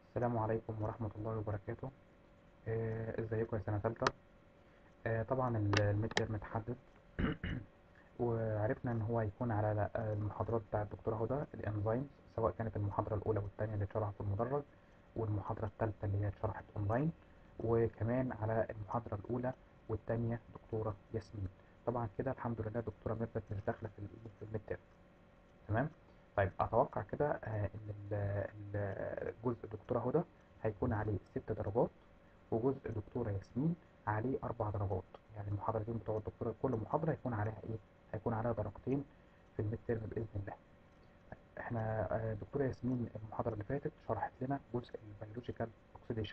السلام عليكم ورحمة الله وبركاته آه، ازيكم يا سنة تالتة آه، طبعا ال- الميد تيرم اتحدد وعرفنا ان هو هيكون على آه، المحاضرات بتاع الدكتورة هدى الانزيمز سواء كانت المحاضرة الأولى والتانية اللي اتشرحت في المدرج والمحاضرة التالتة اللي هي اتشرحت اونلاين وكمان على المحاضرة الأولى والتانية دكتورة ياسمين طبعا كده الحمد لله دكتورة ميرفت مش داخلة في ال- في الميد تيرم تمام طيب اتوقع كده آه، ان ال- ال- جزء دكتوره هدى هيكون عليه ست درجات وجزء دكتوره ياسمين عليه اربع درجات يعني المحاضرتين بتوع الدكتوره كل محاضره هيكون عليها ايه هيكون عليها درجتين في الميد تيرم باذن الله احنا آه، دكتوره ياسمين المحاضره اللي فاتت شرحت لنا جزء البيولوجيكال اوكسيديشن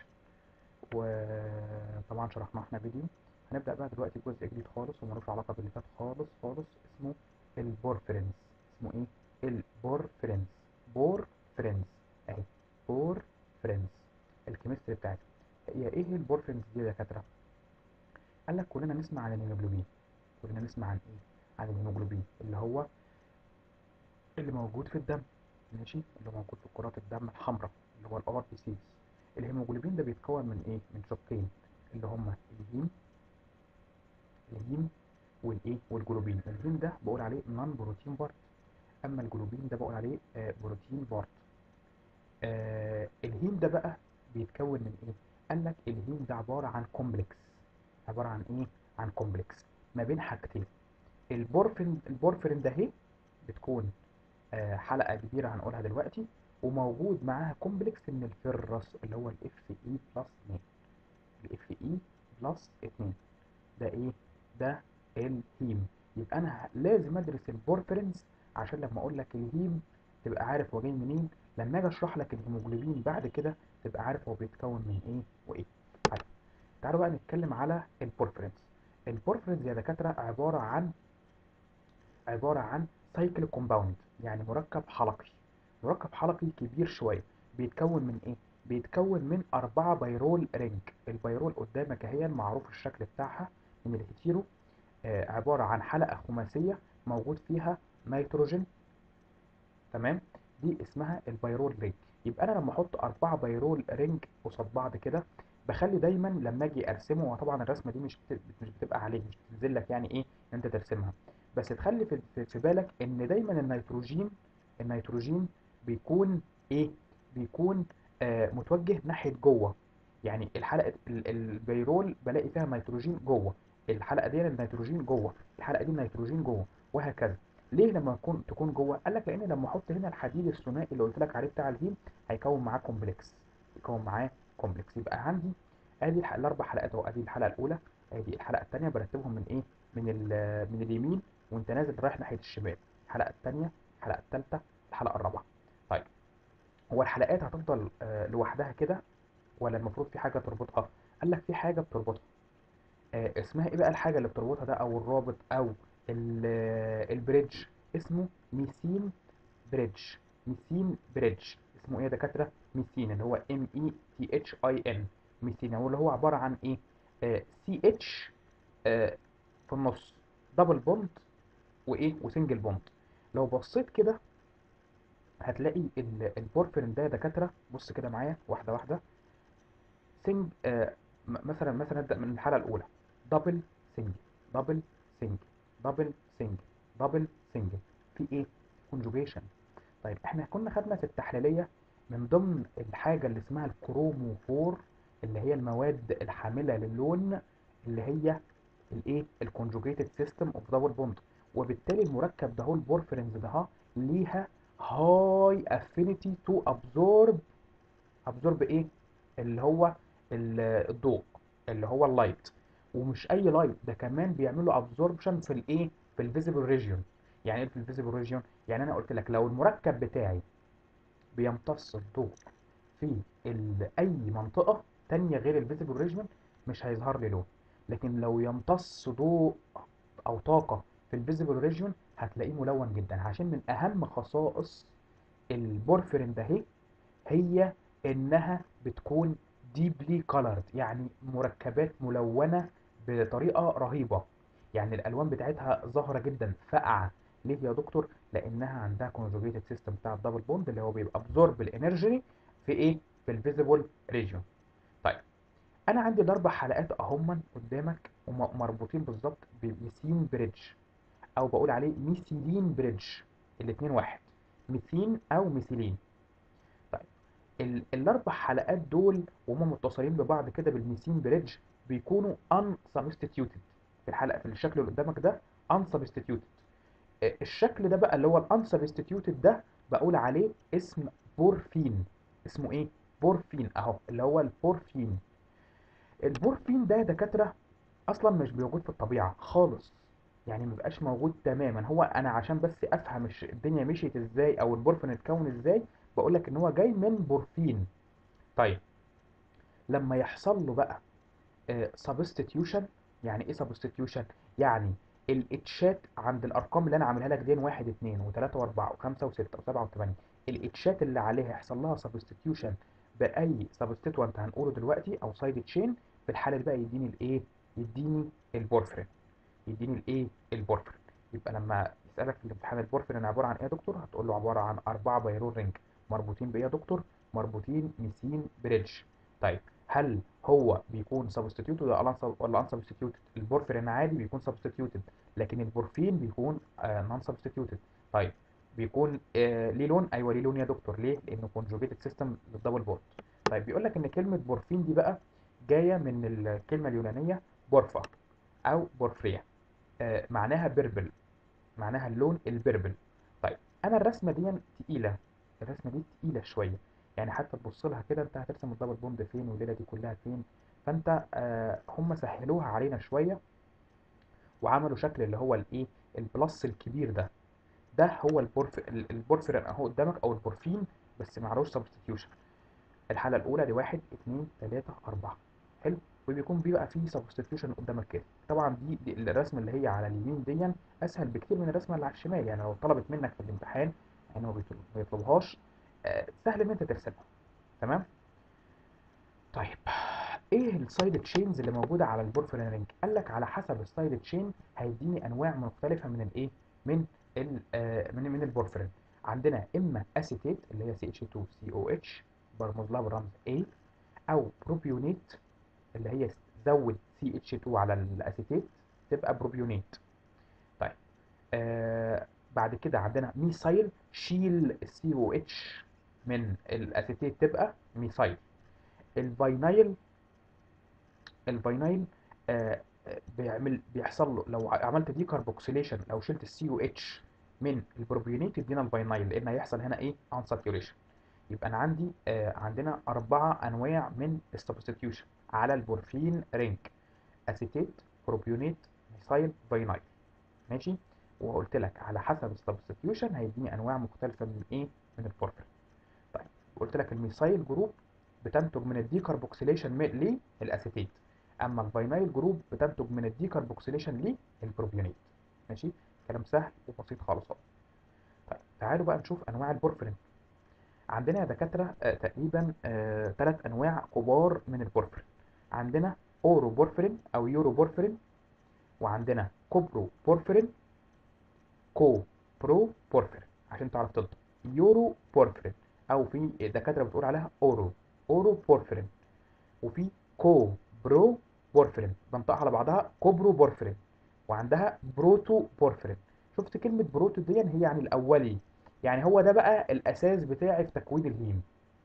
وطبعا شرحناه احنا فيديو هنبدا بقى دلوقتي جزء جديد خالص وملوش علاقه باللي فات خالص خالص اسمه البورفرينز اسمه ايه البورفرينز بورفرينز اهي بورفرينز الكيمستري بتاعتها هي ايه البورفرينز دي يا دكاتره قال لك كلنا نسمع عن الهيموجلوبين كلنا نسمع عن ايه عن الهيموجلوبين اللي هو اللي موجود في الدم ماشي اللي موجود في كرات الدم الحمراء اللي هو الار بي سيز الهيموجلوبين ده بيتكون من ايه من شقين اللي هما الهيم الهيم والايه والجلوبين الهيم ده بقول عليه نون بروتين بارت اما الجلوبين ده بقول عليه آه بروتين بارت آه الهيم ده بقى بيتكون من ايه قال لك الهيم ده عباره عن كومبلكس عباره عن ايه عن كومبلكس ما بين حاجتين البورفين البورفرين ده اهي بتكون آه حلقه كبيره هنقولها دلوقتي وموجود معاها كومبلكس من الفرس اللي هو الاف اي بلس 2 الاف اي بلس 2 ده ايه ده الهيم يبقى انا لازم ادرس البورفرينز عشان لما اقول لك الهيم تبقى عارف هو جاي منين لما اجي اشرح لك الهيموجلوبين بعد كده تبقى عارف هو بيتكون من ايه وايه طيب تعالوا بقى نتكلم على البورفرينز البورفرينز يا دكاتره عباره عن عباره عن سايكل كومباوند يعني مركب حلقي مركب حلقي كبير شويه بيتكون من ايه بيتكون من أربعة بيرول رينج البيرول قدامك اهي المعروف الشكل بتاعها من الهيتيرو آه عبارة عن حلقة خماسية موجود فيها نيتروجين تمام دي اسمها البيرول رينج يبقى انا لما احط أربعة بيرول رينج قصاد بعض كده بخلي دايما لما اجي ارسمه وطبعا الرسمه دي مش بت- مش بتبقى عليك مش بتنزل لك يعني ايه ان انت ترسمها بس تخلي في في- في بالك ان دايما النيتروجين النيتروجين بيكون ايه بيكون آه متوجه ناحيه جوه يعني الحلقه ال- البيرول بلاقي فيها نيتروجين جوه الحلقه دي النيتروجين جوه الحلقه دي النيتروجين جوه وهكذا ليه لما تكون تكون جوه قال لك لان لما احط هنا الحديد الثنائي اللي قلت لك عليه بتاع الهيم هيكون معاه كومبلكس يكون معاه كومبلكس يبقى عندي ادي الح- الاربع حلقات اهو ادي الحلقه الاولى ادي الحلقه الثانيه برتبهم من ايه من ال- من اليمين وانت نازل رايح ناحيه الشمال الحلقه الثانيه الحلقه الثالثه الحلقه الرابعه طيب هو الحلقات هتفضل آه، لوحدها كده ولا المفروض في حاجه تربطها قال لك في حاجه بتربطها آه، اسمها ايه بقى الحاجه اللي بتربطها ده او الرابط او ال- آه، البريدج اسمه ميثين بريدج ميثين بريدج اسمه ايه يا دكاتره ميثين اللي هو ام اي تي اتش اي ان ميثين هو اللي هو عباره عن ايه سي اتش في النص دبل بوند وايه وسنجل بوند لو بصيت كده هتلاقي ال- البورفرين ده يا دكاتره بص كده معايا واحده واحده سنج آه م- مثلا مثلا ابدا من الحلقه الاولى دبل سنجل دبل سنجل دبل سنجل دبل سنجل في ايه كونجوجيشن طيب احنا كنا خدنا في التحليليه من ضمن الحاجه اللي اسمها الكروموفور اللي هي المواد الحامله للون اللي هي الايه الكونجوجيتد سيستم اوف دبل بوند وبالتالي المركب ده هو البورفرينز ده ها ليها هاي افينيتي تو ابزورب ابزورب ايه اللي هو ال- الضوء اللي هو اللايت ومش اي لايت ده كمان بيعملوا ابزوربشن في الايه في الفيزيبل ريجيون يعني ايه في الفيزيبل ريجيون يعني انا قلت لك لو المركب بتاعي بيمتص الضوء في ال- اي منطقه تانية غير الفيزيبل ريجيون مش هيظهر لي لون لكن لو يمتص ضوء او طاقه في الفيزيبل ريجيون هتلاقيه ملون جدا عشان من اهم خصائص البورفرين ده هي هي انها بتكون ديبلي كولرد يعني مركبات ملونه بطريقه رهيبه يعني الالوان بتاعتها ظاهره جدا فاقعه ليه يا دكتور لانها عندها كونجوجيتد سيستم بتاع الدبل بوند اللي هو بيبقى ابزورب الانرجي في ايه في الفيزيبل ريجيون طيب انا عندي الاربع حلقات اهما قدامك ومربوطين بالظبط بميثين بريدج او بقول عليه ميثيلين بريدج الاثنين واحد ميثين او ميثيلين طيب ال الاربع حلقات دول وهم متصلين ببعض كده بالميثين بريدج بيكونوا unsubstituted في الحلقه في الشكل اللي قدامك ده unsubstituted الشكل ده بقى اللي هو unsubstituted ده بقول عليه اسم بورفين اسمه ايه بورفين اهو اللي هو البورفين البورفين ده يا دكاتره اصلا مش موجود في الطبيعه خالص يعني مبقاش موجود تماما هو انا عشان بس افهم الش- الدنيا مشيت ازاي او البورفين اتكون ازاي بقول لك ان هو جاي من بورفين طيب لما يحصل له بقى سبستيتيوشن يعني ايه سبستيتيوشن يعني الاتشات عند الارقام اللي انا عاملها لك دي 1 2 و3 و4 و5 و6 و7 و8 الاتشات اللي عليها يحصل لها سبستيتيوشن باي سبستيتوانت هنقوله دلوقتي او سايد تشين في الحاله دي بقى يديني الايه يديني البورفرين يديني الايه البورفرين يبقى لما يسالك في الامتحان البورفرين عباره عن ايه يا دكتور هتقول له عباره عن اربعه بايرول رينج مربوطين بايه يا دكتور مربوطين ميثين بريدج طيب هل هو بيكون سبستيتيوتد ولا ان سبستيتيوتد البورفرين عادي بيكون سبستيتيوتد لكن البورفين بيكون نون سبستيتيوتد طيب بيكون آه ليه لون ايوه ليه لون يا دكتور ليه لانه كونجوجيتد سيستم للدبل بوند طيب بيقول لك ان كلمه بورفين دي بقى جايه من الكلمه اليونانيه بورفا او بورفريا آه معناها بيربل معناها اللون البربل طيب انا الرسمه دي تقيله الرسمه دي تقيله شويه يعني حتى تبص لها كده انت هترسم الدبل بوند فين والليله دي كلها فين فانت آه هم سهلوها علينا شويه وعملوا شكل اللي هو الايه البلس الكبير ده ده هو البورف البورفرين اهو قدامك او البورفين بس معلوش سبستيتيوشن الحاله الاولى دي واحد اتنين تلاته اربعه حلو وبيكون بيبقى فيه سبستيتيوشن قدامك كده طبعا دي, دي الرسمه اللي هي على اليمين دي اسهل بكتير من الرسمه اللي على الشمال يعني لو طلبت منك في الامتحان يعني ما بيطلب- ما بيطلبهاش آه، سهل ان انت ترسمها تمام طيب ايه السايد تشينز اللي موجوده على البورفرين رينج قال لك على حسب السايد تشين هيديني انواع مختلفه من الايه من ال آه، من من البورفرين عندنا اما اسيتيت اللي هي CH2COH برمز لها بالرمز A او بروبيونيت اللي هي زود CH2 على الاسيتيت تبقى بروبيونيت طيب آه بعد كده عندنا ميثايل شيل السي او اتش من الاسيتيت تبقى ميثايل الفاينايل الفاينايل آه آه، بيعمل بيحصل له لو عملت دي كاربوكسيليشن لو شلت السي او اتش من البروبيونيت يدينا الفاينايل لان هيحصل هنا ايه ان ساتوريشن يبقى انا عندي آه عندنا اربعه انواع من السبستيتيوشن على البورفين رينج اسيتيت بروبيونيت ميثايل فاينايل ماشي وقلت لك على حسب السبستيوشن هيديني انواع مختلفه من ايه من البورفين طيب قلت لك الميثايل جروب بتنتج من الديكربوكسيليشن للاسيتيت اما الفاينايل جروب بتنتج من الديكربوكسيليشن للبروبيونيت ماشي كلام سهل وبسيط خالص اهو طيب تعالوا بقى نشوف انواع البورفرين عندنا يا دكاتره آه تقريبا ثلاث انواع كبار من البورفرين عندنا اورو بورفرين او يورو بورفرين وعندنا كوبرو بورفرين كو برو بورفرين عشان تعرف تنطق يورو بورفرين او في دكاتره بتقول عليها اورو اورو بورفرين وفي كو برو بورفرين بنطقها على بعضها كوبرو بورفرين وعندها بروتو بورفرين شفت كلمه بروتو دي هي يعني الاولي يعني هو ده بقى الاساس بتاعي في تكوين الهيم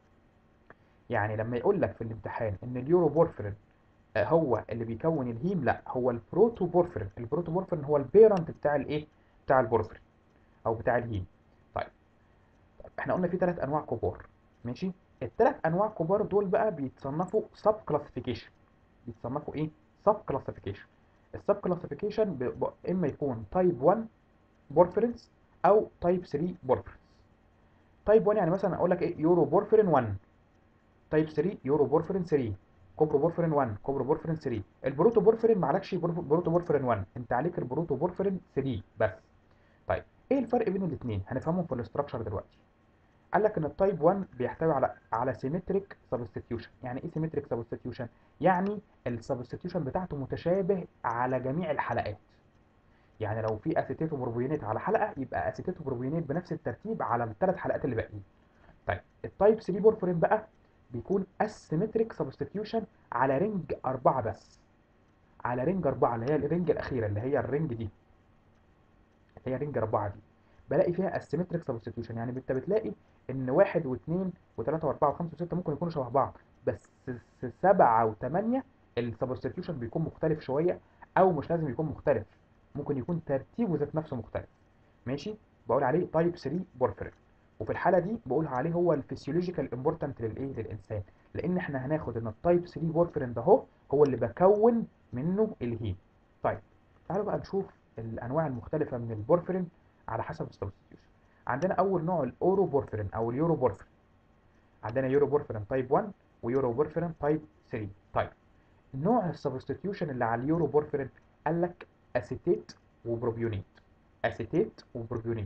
يعني لما يقول لك في الامتحان ان اليورو بورفرين آه، هو اللي بيكون الهيم لا هو البروتو بورفرين البروتو بورفرين هو البيرنت بتاع الايه بتاع البورفرين او بتاع الهيم طيب طيب احنا قلنا في ثلاث انواع كبار ماشي الثلاث انواع كبار دول بقى بيتصنفوا سب كلاسيفيكيشن بيتصنفوا ايه سب كلاسيفيكيشن السب كلاسيفيكيشن اما يكون تايب 1 بورفرينز او تايب 3 بورفرينز تايب 1 يعني مثلا اقول لك ايه يورو بورفرين 1 تايب 3 يورو بورفرين 3 كوبرو بورفرين 1 كوبرو بورفرين 3 البروتو بورفرين ما عليكش بروتو بروتو بورفرين 1 انت عليك البروتو بورفرين 3 بس طيب ايه الفرق بين الاثنين هنفهمهم في الاستراكشر دلوقتي قال لك ان التايب 1 بيحتوي على على سيمتريك سبستيتيوشن يعني ايه سيمتريك سبستيتيوشن يعني السبستيتيوشن بتاعته متشابه على جميع الحلقات يعني لو في اسيتيت وبروبيونيت على حلقه يبقى اسيتيت وبروبيونيت بنفس الترتيب على الثلاث حلقات اللي باقيين طيب التايب 3 بورفرين بقى بيكون اسيمتريك سبستيتيوشن على رينج أربعة بس على رينج أربعة اللي هي الرينج الأخيرة اللي هي الرينج دي اللي هي رينج أربعة دي بلاقي فيها اسيمتريك سبستيتيوشن يعني انت بتلاقي ان واحد واثنين وثلاثة واربعة وخمسة وستة ممكن يكونوا شبه بعض بس س- سبعة وثمانية السبستيتيوشن بيكون مختلف شوية او مش لازم يكون مختلف ممكن يكون ترتيبه ذات نفسه مختلف ماشي بقول عليه تايب 3 بورفرين وفي الحالة دي بقول عليه هو الفسيولوجيكال امبورتنت للايه للانسان لان احنا هناخد ان التايب 3 بورفرين ده هو هو اللي بكون منه الهيم طيب تعالوا بقى نشوف الانواع المختلفة من البورفرين على حسب السبستيوشن عندنا اول نوع الاورو بورفرين او اليورو بورفرين عندنا يورو بورفرين تايب 1 ويورو بورفرين تايب 3 طيب نوع السبستيوشن اللي على اليورو بورفرين قال لك اسيتيت وبروبيونيت اسيتيت وبروبيونيت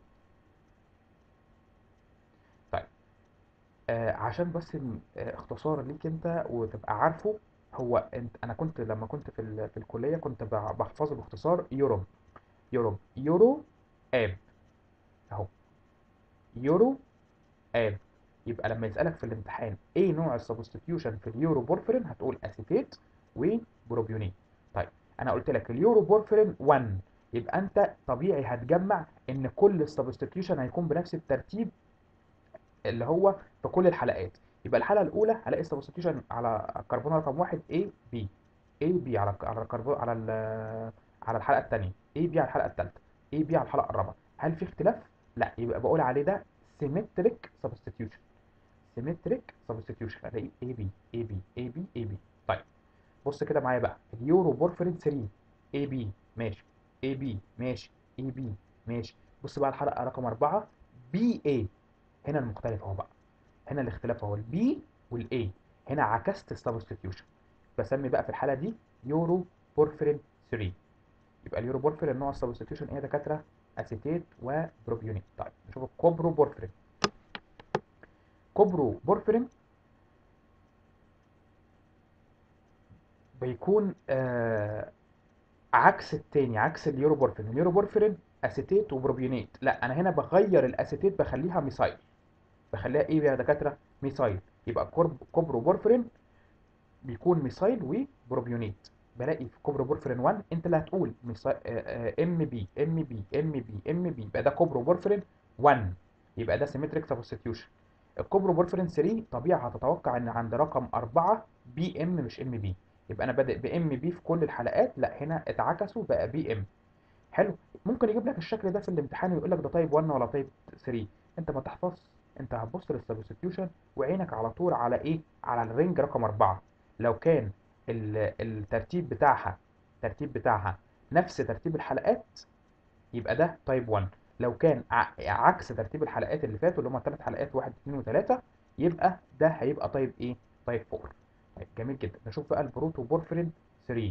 طيب آه عشان بس م- آه اختصار ليك انت وتبقى عارفه هو انت انا كنت لما كنت في ال- في الكليه كنت ب- بحفظه باختصار يوروب يوروب يورو اب اهو يورو اب يبقى لما يسألك في الامتحان ايه نوع السبستيتيوشن في اليورو بورفرين هتقول اسيتيت وبروبيونين طيب انا قلت لك اليورو بورفرين 1 يبقى انت طبيعي هتجمع ان كل السبستيتيوشن هيكون بنفس الترتيب اللي هو في كل الحلقات يبقى الحلقه الاولى هلاقي السبستيتيوشن على الكربون رقم 1 A B A B على على الكربون على ال- على الحلقه الثانيه A B على الحلقه الثالثه A B على الحلقه الرابعه هل في اختلاف لا يبقى بقول عليه ده سيمتريك سبستيتيوشن سيمتريك سبستيتيوشن الاقي اي بي اي بي اي بي اي بي طيب بص كده معايا بقى اليورو بورفرين 3 اي بي ماشي اي بي ماشي اي بي ماشي بص بقى الحلقه رقم 4 بي اي هنا المختلف اهو بقى هنا الاختلاف اهو البي والاي هنا عكست السبستيتيوشن بسمي بقى في الحاله دي يورو بورفرين 3 يبقى اليورو بورفرين نوع السبستيتيوشن ايه يا دكاتره اسيتيت وبروبيونيت طيب نشوف الكوبرو بورفرين كوبرو بورفرين بيكون آه عكس التاني عكس اليورو بورفرين اليورو بورفرين اسيتيت وبروبيونيت لا انا هنا بغير الاسيتيت بخليها ميثايل بخليها ايه يا دكاتره ميثايل يبقى كورب كوبرو بورفرين بيكون ميثايل وبروبيونيت بلاقي في كوبرو بورفرين 1 انت اللي هتقول ام بي ام بي ام بي ام بي يبقى ده كوبرو بورفرين 1 يبقى ده سيمتريك سبستيوشن الكوبرو بورفرين 3 طبيعي هتتوقع ان عند رقم 4 بي ام مش ام بي يبقى انا بادئ بام بي في كل الحلقات لا هنا اتعكسوا بقى بي ام حلو ممكن يجيب لك الشكل ده في الامتحان ويقول لك ده تايب 1 ولا تايب 3 انت ما تحفظش انت هتبص للسبستيوشن وعينك على طول على ايه على الرينج رقم 4 لو كان ال- الترتيب بتاعها الترتيب بتاعها نفس ترتيب الحلقات يبقى ده تايب 1 لو كان ع- عكس ترتيب الحلقات اللي فاتوا اللي هم ثلاث حلقات 1 2 و3 يبقى ده هيبقى تايب ايه تايب 4 طيب جميل جدا نشوف بقى البروتو بورفرين 3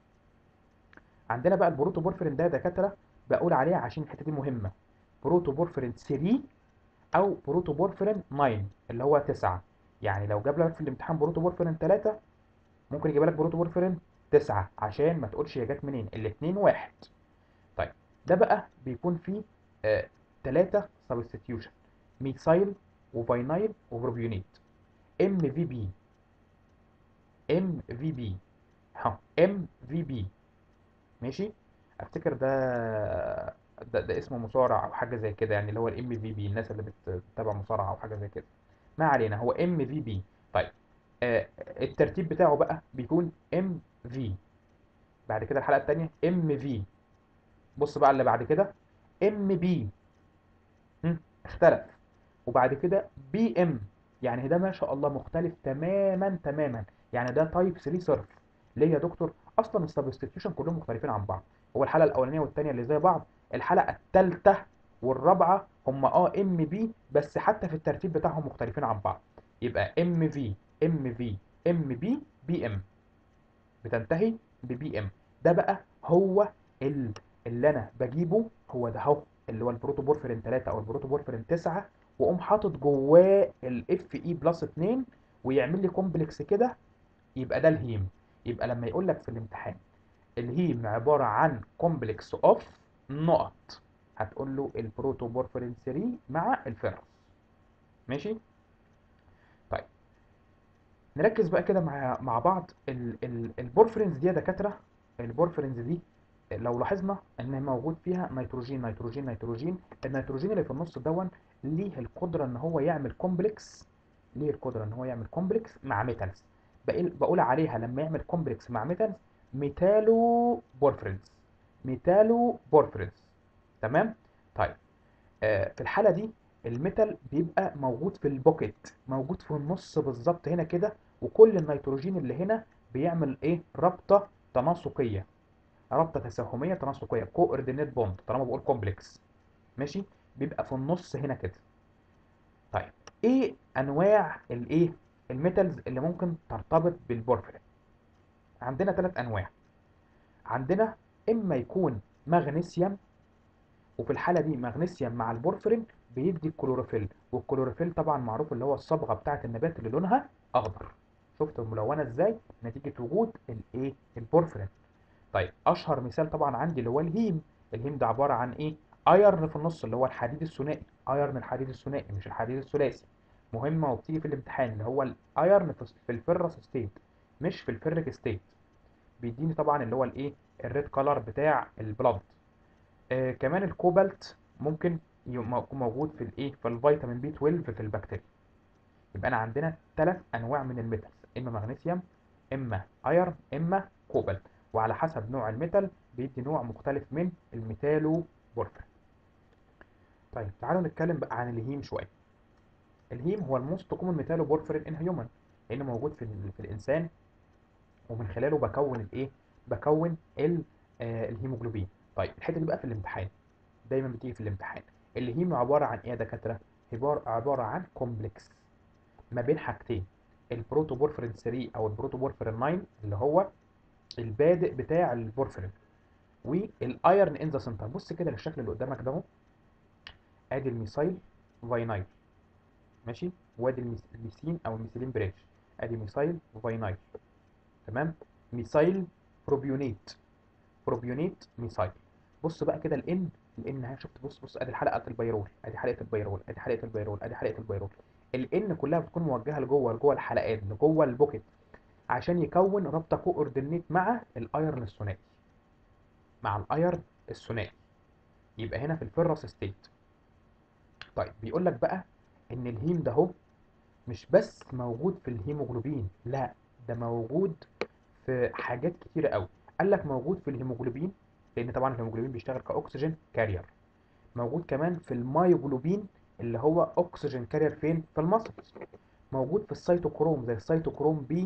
عندنا بقى البروتو بورفرين ده يا دكاتره بقول عليه عشان الحته دي مهمه بروتو بورفرين 3 او بروتو بورفرين 9 اللي هو 9 يعني لو جاب لك في الامتحان بروتو بورفرين 3 ممكن يجيب لك بروتو بورفرين 9 عشان ما تقولش هي جت منين الاثنين واحد طيب ده بقى بيكون فيه آه ثلاثة سبستيوشن ميثايل وفاينايل وبروبيونيت ام في بي ام في بي ها ام في بي ماشي افتكر ده ده, ده اسمه مصارع او حاجه زي كده يعني اللي هو الام في بي الناس اللي بت- بتتابع مصارعه او حاجه زي كده ما علينا هو ام في بي طيب آه الترتيب بتاعه بقى بيكون ام في بعد كده الحلقه الثانيه ام في بص بقى اللي بعد كده ام بي اختلف وبعد كده بي ام يعني ده ما شاء الله مختلف تماما تماما يعني ده تايب 3 صرف ليه يا دكتور اصلا السبستيتيوشن كلهم مختلفين عن بعض هو الحلقه الاولانيه والثانيه اللي زي بعض الحلقه الثالثه والرابعه هم اه ام بي بس حتى في الترتيب بتاعهم مختلفين عن بعض يبقى ام في ام في ام بي بي ام بتنتهي ببي ام ده بقى هو ال- اللي انا بجيبه هو ده اهو اللي هو البروتوبورفرين 3 او البروتوبورفرين 9 واقوم حاطط جواه الاف اي بلس 2 ويعمل لي كومبلكس كده يبقى ده الهيم يبقى لما يقول لك في الامتحان الهيم عباره عن كومبلكس اوف نقط هتقول له البروتوبورفرين 3 مع الفيرس ماشي طيب نركز بقى كده مع مع بعض ال ال البورفرينز دي يا دكاتره البورفرينز دي لو لاحظنا ان موجود فيها نيتروجين نيتروجين نيتروجين النيتروجين اللي في النص دون ليه القدره ان هو يعمل كومبلكس ليه القدره ان هو يعمل كومبلكس مع ميتالز بقول عليها لما يعمل كومبلكس مع ميتالز ميتالو بورفرينز ميتالو بورفرينز تمام طيب آه في الحاله دي الميتال بيبقى موجود في البوكيت موجود في النص بالظبط هنا كده وكل النيتروجين اللي هنا بيعمل ايه رابطه تناسقيه رابطه تساهميه تناسقيه كوردينيت بوند طالما بقول كومبلكس ماشي بيبقى في النص هنا كده طيب ايه انواع الايه الميتالز اللي ممكن ترتبط بالبورفرين عندنا ثلاث انواع عندنا اما يكون مغنيسيوم وفي الحاله دي مغنيسيوم مع البورفرين بيدي الكلوروفيل والكلوروفيل طبعا معروف اللي هو الصبغه بتاعه النبات اللي لونها اخضر شفت ملونه ازاي نتيجه وجود الايه البورفرين طيب اشهر مثال طبعا عندي اللي هو الهيم الهيم ده عباره عن ايه ايرن في النص اللي هو الحديد الثنائي ايرن الحديد الثنائي مش الحديد الثلاثي مهمه وبتيجي في الامتحان اللي هو الايرن في الفيرس ستيت مش في الفيرك ستيت بيديني طبعا اللي هو الايه الريد كلر بتاع البلد آه كمان الكوبالت ممكن يكون موجود في الايه في الفيتامين بي 12 في البكتيريا يبقى انا عندنا ثلاث انواع من الميتالز اما مغنيسيوم اما ايرن اما كوبالت وعلى حسب نوع الميتال بيدي نوع مختلف من الميتالو بورفرين طيب تعالوا نتكلم بقى عن الهيم شويه الهيم هو الموست كومن ميتالو بورفرين ان هيومن لانه موجود في, في الانسان ومن خلاله بكون الايه بكون ال آه الهيموجلوبين طيب الحته دي بقى في الامتحان دايما بتيجي في الامتحان الهيم عباره عن ايه يا دكاتره عباره عن كومبلكس ما بين حاجتين البروتوبورفرين 3 او البروتوبورفرين 9 اللي هو البادئ بتاع البورفرين والايرن ان ذا سنتر بص كده للشكل اللي قدامك ده اهو ادي الميثايل فاينايل ماشي وادي الميثين او الميثيلين بريدج ادي ميثايل فاينايل تمام ميثايل بروبيونيت بروبيونيت ميثايل بص بقى كده الان الان اهي شفت بص بص ادي حلقه البيرول ادي حلقه البيرول ادي حلقه البيرول ادي حلقه البيرول الان كلها بتكون موجهه لجوه لجوه الحلقات لجوه البوكيت عشان يكون رابطه كوردينيت مع الايرن الثنائي مع الايرن الثنائي يبقى هنا في الفيرس ستيت طيب بيقول لك بقى ان الهيم ده اهو مش بس موجود في الهيموجلوبين لا ده موجود في حاجات كتيره قوي قال لك موجود في الهيموجلوبين لان طبعا الهيموجلوبين بيشتغل كاكسجين كارير موجود كمان في المايوجلوبين اللي هو اكسجين كارير فين في المصل موجود في السيتوكروم زي السيتوكروم بي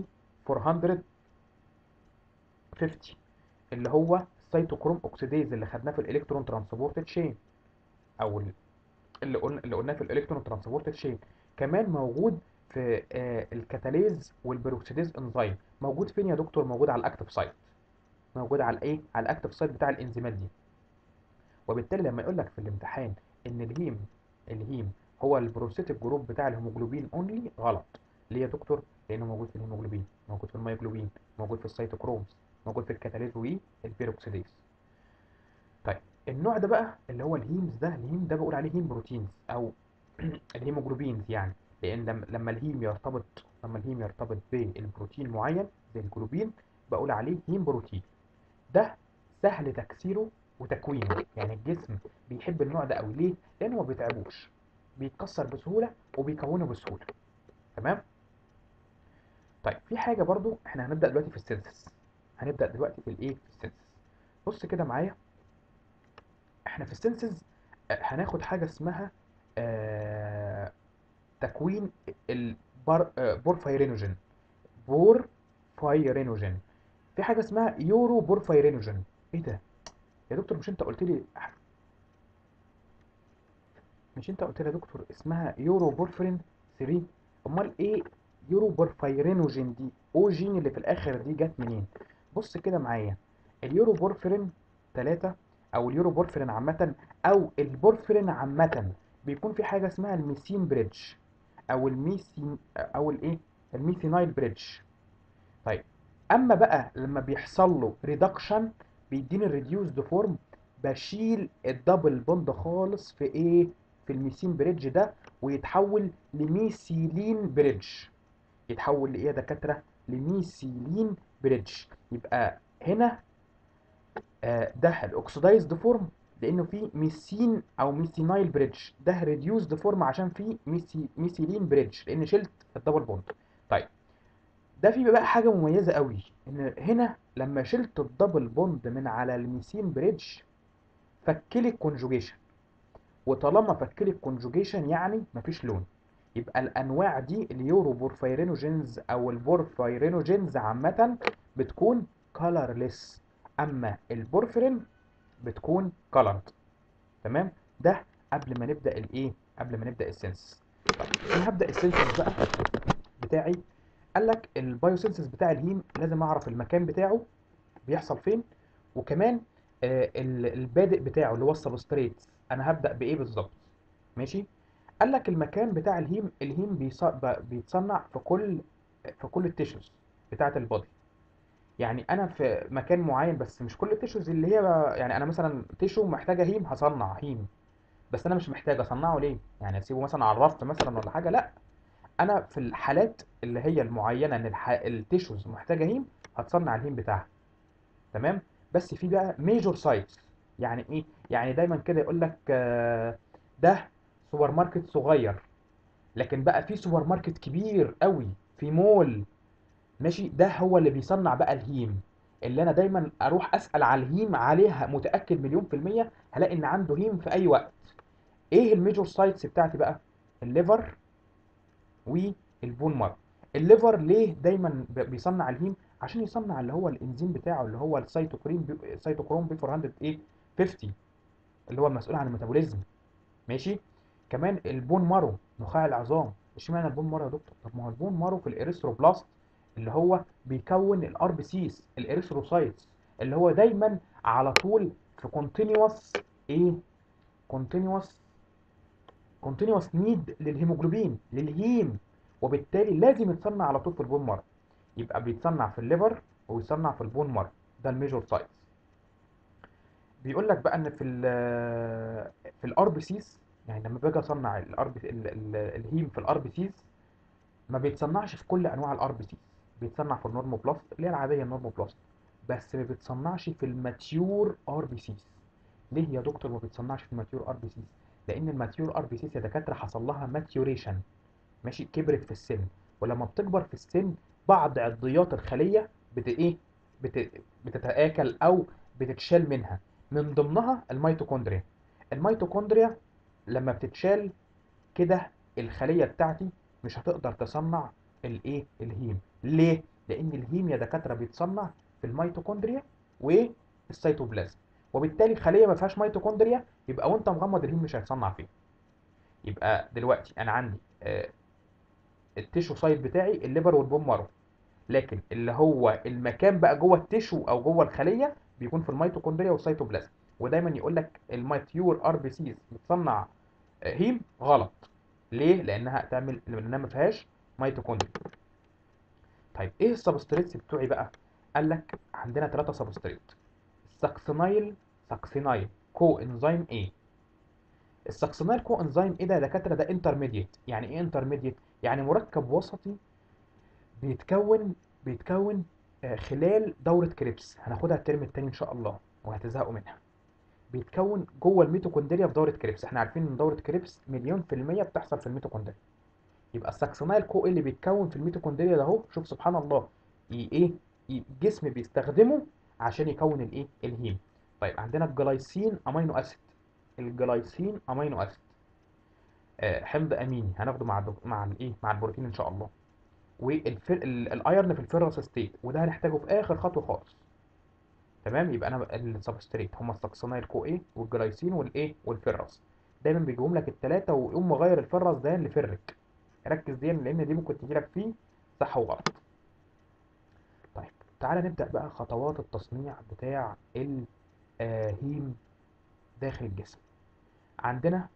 450 اللي هو السيتوكروم اوكسيديز اللي خدناه في الالكترون ترانسبورت تشين او اللي قلنا اللي قلناه في الالكترون ترانسبورت تشين كمان موجود في آه الكاتاليز والبيروكسيديز انزيم موجود فين يا دكتور موجود على الاكتف سايت موجود على الايه على الاكتف سايت بتاع الانزيمات دي وبالتالي لما يقول لك في الامتحان ان الهيم الهيم هو البروسيتيك جروب بتاع الهيموجلوبين اونلي غلط ليه يا دكتور لانه موجود في الهيموجلوبين موجود في المايوجلوبين موجود في السيتوكرومز موجود في الكاتاليز والبيروكسيديز طيب النوع ده بقى اللي هو الهيمز ده الهيم ده بقول عليه هيم بروتينز او الهيموجلوبينز يعني لان لما الهيم يرتبط لما الهيم يرتبط بالبروتين معين زي الجلوبين بقول عليه هيم بروتين ده سهل تكسيره وتكوينه يعني الجسم بيحب النوع ده قوي ليه لانه ما بيتعبوش بيتكسر بسهوله وبيكونه بسهوله تمام طيب في حاجه برضو احنا هنبدا دلوقتي في السينثيس هنبدا دلوقتي في الايه في السينثيس بص كده معايا احنا في السينثيس هناخد حاجه اسمها آه تكوين البورفايرينوجين بورفايرينوجين في حاجه اسمها يورو بورفايرينوجين ايه ده يا دكتور مش انت قلت لي مش انت قلت لي يا دكتور اسمها يورو بورفرين 3 امال ايه يورو بورفايرينوجين دي او جين اللي في الاخر دي جت منين بص كده معايا اليورو بورفرين 3 او اليورو بورفرين عامه او البورفرين عامه بيكون في حاجه اسمها الميثين بريدج او الميثين او الايه الميثينايل بريدج طيب اما بقى لما بيحصل له ريدكشن بيديني الريديوسد فورم بشيل الدبل بوند خالص في ايه في الميثين بريدج ده ويتحول لميثيلين بريدج يتحول لايه يا دكاتره لميثيلين بريدج يبقى هنا آه، ده الاكسدايزد فورم لانه في ميثين او ميثينايل بريدج ده ريديوسد فورم عشان في ميثي ميثيلين بريدج لان شلت الدبل بوند طيب ده في بقى حاجه مميزه قوي ان هنا لما شلت الدبل بوند من على الميثين بريدج فكلي الكونجوجيشن وطالما فكلي الكونجوجيشن يعني مفيش لون يبقى الانواع دي اليوروبورفيرينوجينز او البورفيرينوجينز عامه بتكون colorless اما البورفرين بتكون colored تمام ده قبل ما نبدا الايه قبل ما نبدا السنس طيب انا هبدا السنسس بقى بتاعي قال لك البايوسنسس بتاع الهيم لازم اعرف المكان بتاعه بيحصل فين وكمان آه، ال- البادئ بتاعه اللي هو السبستريت انا هبدا بايه بالظبط ماشي قال لك المكان بتاع الهيم الهيم بيص- ب- بيتصنع في كل في كل التيشوز بتاعه البودي يعني انا في مكان معين بس مش كل التيشوز اللي هي يعني انا مثلا تيشو محتاجه هيم هصنع هيم بس انا مش محتاج اصنعه ليه يعني اسيبه مثلا على الرف مثلا ولا حاجه لا انا في الحالات اللي هي المعينه ان الح... التيشوز محتاجه هيم هتصنع الهيم بتاعها تمام بس في بقى ميجور سايتس يعني ايه يعني دايما كده يقول لك آه، ده سوبر ماركت صغير لكن بقى في سوبر ماركت كبير قوي في مول ماشي ده هو اللي بيصنع بقى الهيم اللي انا دايما اروح اسال على الهيم عليها متاكد مليون في الميه هلاقي ان عنده هيم في اي وقت ايه الميجور سايتس بتاعتي بقى الليفر والبون مارو الليفر ليه دايما ب- بيصنع الهيم عشان يصنع اللي هو الانزيم بتاعه اللي هو السيتوكرين بي... السيتوكروم بي 400 ايه 50 اللي هو المسؤول عن الميتابوليزم ماشي كمان البون مارو نخاع العظام اشمعنى البون مارو يا دكتور طب ما هو البون مارو في الاريثروبلاست اللي هو بيكون الار بي سيز الاريثروسايتس اللي هو دايما على طول في كونتينوس ايه كونتينوس كونتينوس نيد للهيموجلوبين للهيم وبالتالي لازم يتصنع على طول في البون مارو يبقى بيتصنع في الليفر ويتصنع في البون مارو ده الميجور سايتس بيقول لك بقى ان في ال في الار بي سيز يعني لما باجي اصنع الار بي الهيم في الار بي سيز ما بيتصنعش في كل انواع الار بي سيز بيتصنع في النورموبلاست اللي هي العاديه النورموبلاست بس ما بيتصنعش في الماتيور ار بي سيز ليه يا دكتور ما بيتصنعش في الماتيور ار بي سيز لان الماتيور ار بي سيز يا دكاتره حصل لها ماتيوريشن ماشي كبرت في السن ولما بتكبر في السن بعض عضيات الخليه بت ايه بت... بتتاكل او بتتشال منها من ضمنها الميتوكوندريا الميتوكوندريا لما بتتشال كده الخليه بتاعتي مش هتقدر تصنع الايه الهيم ليه لان الهيم يا دكاتره بيتصنع في الميتوكوندريا والسيتوبلازم وبالتالي خليه ما فيهاش ميتوكوندريا يبقى وانت مغمض الهيم مش هيتصنع فيه يبقى دلوقتي انا عندي آه، التيشو سايت بتاعي الليفر والبون مارو لكن اللي هو المكان بقى جوه التيشو او جوه الخليه بيكون في الميتوكوندريا والسيتوبلازم ودايما يقول لك الماتيور ار بي سيز بتصنع آه، هيم غلط ليه لانها تعمل لانها ما فيهاش ميتوكوندريا طيب ايه السبستريتس بتوعي بقى قال لك عندنا ثلاثه سبستريت الساكسينايل ساكسينايل كو انزيم ايه الساكسينايل كو انزيم ايه ده يا دكاتره ده انترميديت يعني ايه انترميديت يعني مركب وسطي بيتكون بيتكون آه، خلال دورة كريبس هناخدها الترم التاني ان شاء الله وهتزهقوا منها بيتكون جوه الميتوكوندريا في دورة كريبس احنا عارفين ان دورة كريبس مليون في المية بتحصل في الميتوكوندريا يبقى الساكسونايل كو اللي بيتكون في الميتوكوندريا ده اهو شوف سبحان الله ي- ايه ي- الجسم بيستخدمه عشان يكون الايه الهيم طيب عندنا الجلايسين امينو اسيد الجلايسين امينو اسيد آه حمض اميني هناخده مع الدك- مع الايه مع البروتين ان شاء الله والفر... ال- الايرن في الفيرس ستيت وده هنحتاجه في اخر خطوه خالص تمام يبقى انا السبستريت هما الساكسونايل كو ايه والجلايسين والايه والفيرس دايما بيجيبهم لك الثلاثه ويقوم مغير الفرس ده لفرك ركز دي لان دي ممكن تجي لك فيه صح وغلط طيب تعالى نبدا بقى خطوات التصنيع بتاع الهيم داخل الجسم عندنا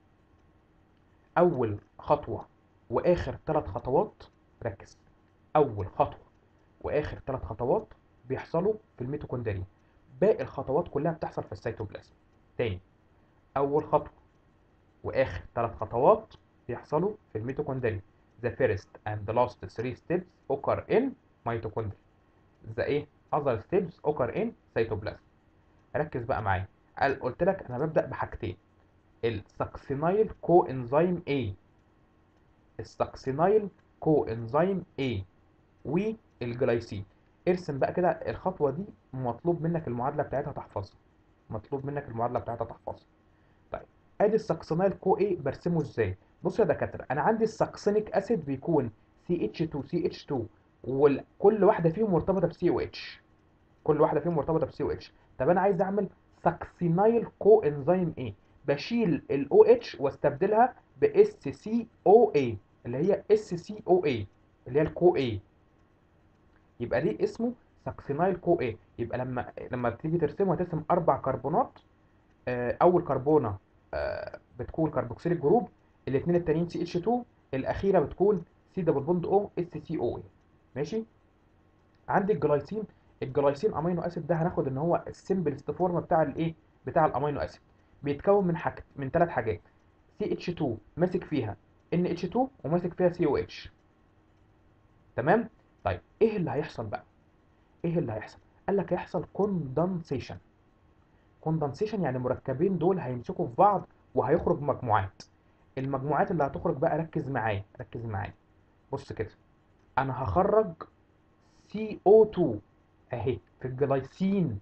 اول خطوه واخر ثلاث خطوات ركز اول خطوه واخر ثلاث خطوات بيحصلوا في الميتوكوندريا باقي الخطوات كلها بتحصل في السيتوبلازم تاني اول خطوه واخر ثلاث خطوات بيحصلوا في الميتوكوندريا the first and the last three steps occur in mitochondria the ايه other steps occur in cytoplasm ركز بقى معايا قال قلت لك انا ببدأ بحاجتين الساكسينايل كو انزيم A الساكسينايل كو انزيم A والجلايسين ارسم بقى كده الخطوة دي مطلوب منك المعادلة بتاعتها تحفظها مطلوب منك المعادلة بتاعتها تحفظها طيب ادي الساكسينايل كو A برسمه ازاي بصوا يا دكاترة انا عندي الساكسينيك اسيد بيكون CH2CH2 وكل واحدة فيهم مرتبطة ب COH كل واحدة فيهم مرتبطة ب COH طب انا عايز اعمل ساكسينايل كو انزيم A بشيل ال OH واستبدلها ب SCOA اللي هي SCOA اللي هي الكو A يبقى دي اسمه ساكسينايل كو A يبقى لما لما تيجي ترسمه هترسم اربع كربونات آه، اول كربونه آه، بتكون كربوكسيل الجروب الاثنين التانيين سي اتش 2 الاخيره بتكون سي دبل بوند او اس سي او ماشي عندي الجلايسين الجلايسين امينو اسيد ده هناخد ان هو السمبلست فورم بتاع الايه بتاع الامينو اسيد بيتكون من حاجه من ثلاث حاجات سي اتش 2 ماسك فيها ان اتش 2 وماسك فيها سي او اتش تمام طيب ايه اللي هيحصل بقى ايه اللي هيحصل قال لك هيحصل كوندنسيشن كوندنسيشن يعني المركبين دول هيمسكوا في بعض وهيخرج مجموعات المجموعات اللي هتخرج بقى ركز معايا ركز معايا بص كده انا هخرج CO2 اهي في الجلايسين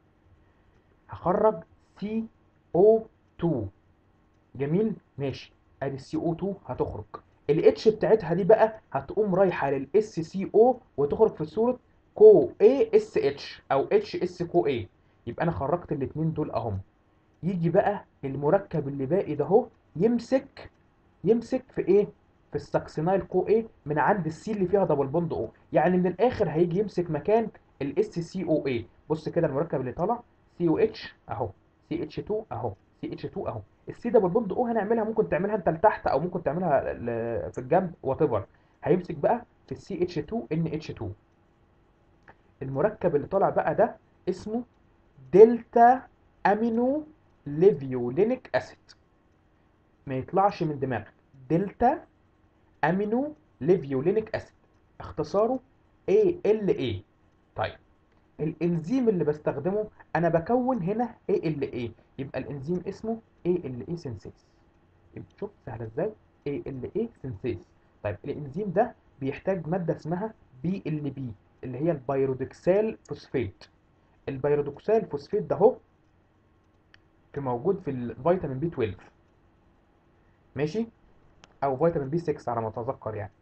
هخرج CO2 جميل ماشي ادي السي او 2 هتخرج الاتش بتاعتها دي بقى هتقوم رايحه للاس سي او وتخرج في صوره كو اي اس اتش او اتش اس كو اي يبقى انا خرجت الاثنين دول اهم يجي بقى المركب اللي باقي ده اهو يمسك يمسك في ايه في الساكسينايل كو ايه من عند السي اللي فيها دبل بوند او يعني من الاخر هيجي يمسك مكان الاس سي او اي بص كده المركب اللي طالع سي او اتش اهو سي اتش 2 اهو سي اتش 2 اهو السي دبل بوند او هنعملها ممكن تعملها انت لتحت او ممكن تعملها ل- في الجنب وات ايفر هيمسك بقى في السي اتش 2 ان اتش 2 المركب اللي طالع بقى ده اسمه دلتا امينو ليفيولينيك اسيد ما يطلعش من دماغك دلتا امينو ليفيولينيك اسيد اختصاره ALA طيب الانزيم اللي بستخدمه انا بكون هنا ALA يبقى الانزيم اسمه ALA سينسيز يبقى شوف سهله ازاي ALA سينسيز طيب الانزيم ده بيحتاج ماده اسمها BLB اللي هي البيرودكسال فوسفات البيرودكسال فوسفات ده اهو في موجود في الفيتامين بي 12 ماشي او فيتامين بي 6 على ما اتذكر يعني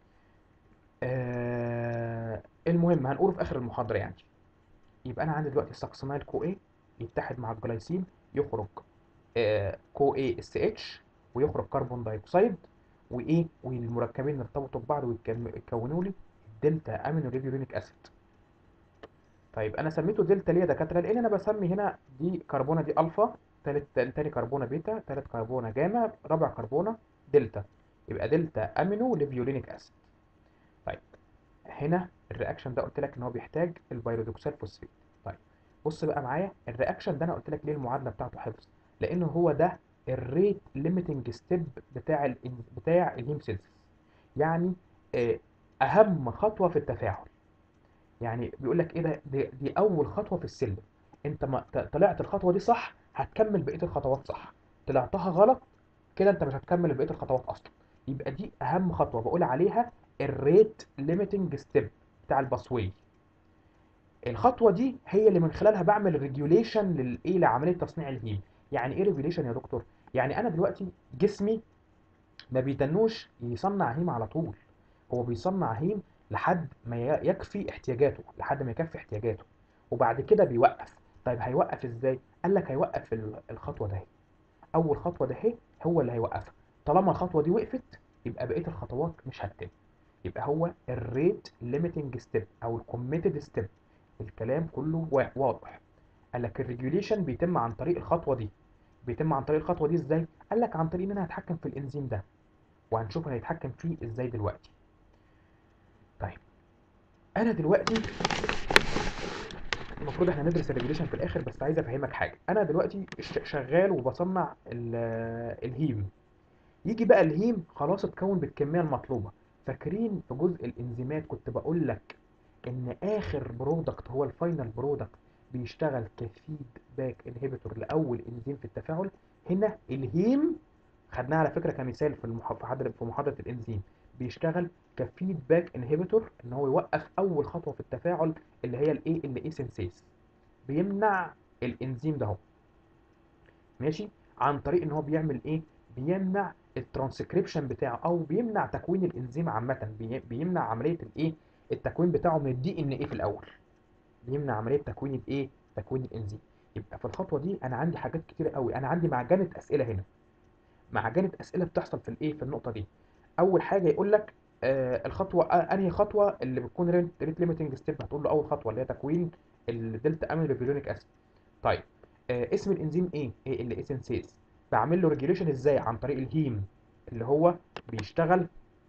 آه المهم هنقوله في اخر المحاضره يعني يبقى انا عندي دلوقتي الساكسينايل كو اي يتحد مع الجلايسين يخرج آه كو اي اس اتش ويخرج كربون دايوكسيد وايه والمركبين يرتبطوا ببعض ويكونوا لي دلتا امينو ليفيولينيك اسيد طيب انا سميته دلتا ليه يا دكاتره لان انا بسمي هنا دي كربونه دي الفا تالت تاني كربونه بيتا تالت كربونه جاما رابع كربونه دلتا يبقى دلتا امينو ليفيولينيك اسيد طيب هنا الرياكشن ده قلت لك ان هو بيحتاج البيرودوكسال فوسفات طيب بص بقى معايا الرياكشن ده انا قلت لك ليه المعادله بتاعته حفظ لانه هو ده الريت ليميتنج ستيب بتاع ال بتاع الهيمسيلسيس يعني آه، اهم خطوه في التفاعل يعني بيقول لك ايه ده دي, دي اول خطوه في السلم انت ما ط- طلعت الخطوه دي صح هتكمل بقيه الخطوات صح طلعتها غلط كده انت مش هتكمل بقيه الخطوات اصلا يبقى دي اهم خطوه بقول عليها الريت ليميتنج ستيب بتاع الباسوي الخطوه دي هي اللي من خلالها بعمل ريجوليشن للايه لعمليه تصنيع الهيم يعني ايه ريجوليشن يا دكتور يعني انا دلوقتي جسمي ما بيتنوش يصنع هيم على طول هو بيصنع هيم لحد ما ي- يكفي احتياجاته لحد ما يكفي احتياجاته وبعد كده بيوقف طيب هيوقف ازاي قال لك هيوقف ال- الخطوه ده اول خطوه ده اهي هو اللي هيوقفها طالما الخطوه دي وقفت يبقى بقيه الخطوات مش هتتم يبقى هو الريت ليميتنج ستيب او الكوميتد ستيب الكلام كله وا- واضح قال لك الريجوليشن بيتم عن طريق الخطوه دي بيتم عن طريق الخطوه دي ازاي قال لك عن طريق ان انا هتحكم في الانزيم ده وهنشوف هنتحكم فيه ازاي دلوقتي طيب انا دلوقتي المفروض احنا ندرس الريجوليشن في الاخر بس عايز افهمك حاجه انا دلوقتي ش- شغال وبصنع ال- الهيم يجي بقى الهيم خلاص اتكون بالكميه المطلوبه فاكرين في جزء الانزيمات كنت بقول لك ان اخر برودكت هو الفاينل برودكت بيشتغل كفيدباك انهبيتور لاول انزيم في التفاعل هنا الهيم خدناها على فكره كمثال في المح- في محاضره في محاضره الانزيم بيشتغل كفيدباك انهبيتور ان هو يوقف اول خطوه في التفاعل اللي هي الاي ال اي سينسيز بيمنع الانزيم ده اهو ماشي عن طريق ان هو بيعمل ايه بيمنع الترانسكريبشن بتاعه او بيمنع تكوين الانزيم عامه بي- بيمنع عمليه الايه التكوين بتاعه من الدي ان ايه في الاول بيمنع عمليه تكوين الايه تكوين الانزيم يبقى في الخطوه دي انا عندي حاجات كتيره قوي انا عندي معجنه اسئله هنا معجنه اسئله بتحصل في الايه في النقطه دي اول حاجه يقول لك آه الخطوه آه انهي خطوه اللي بتكون ريت ليميتنج ستيب هتقول له اول خطوه اللي هي تكوين الدلتا امين ريفيرونيك اسيد طيب آه اسم الانزيم ايه ايه اللي اسنسيز بعمل له ريجوليشن ازاي عن طريق الهيم اللي هو بيشتغل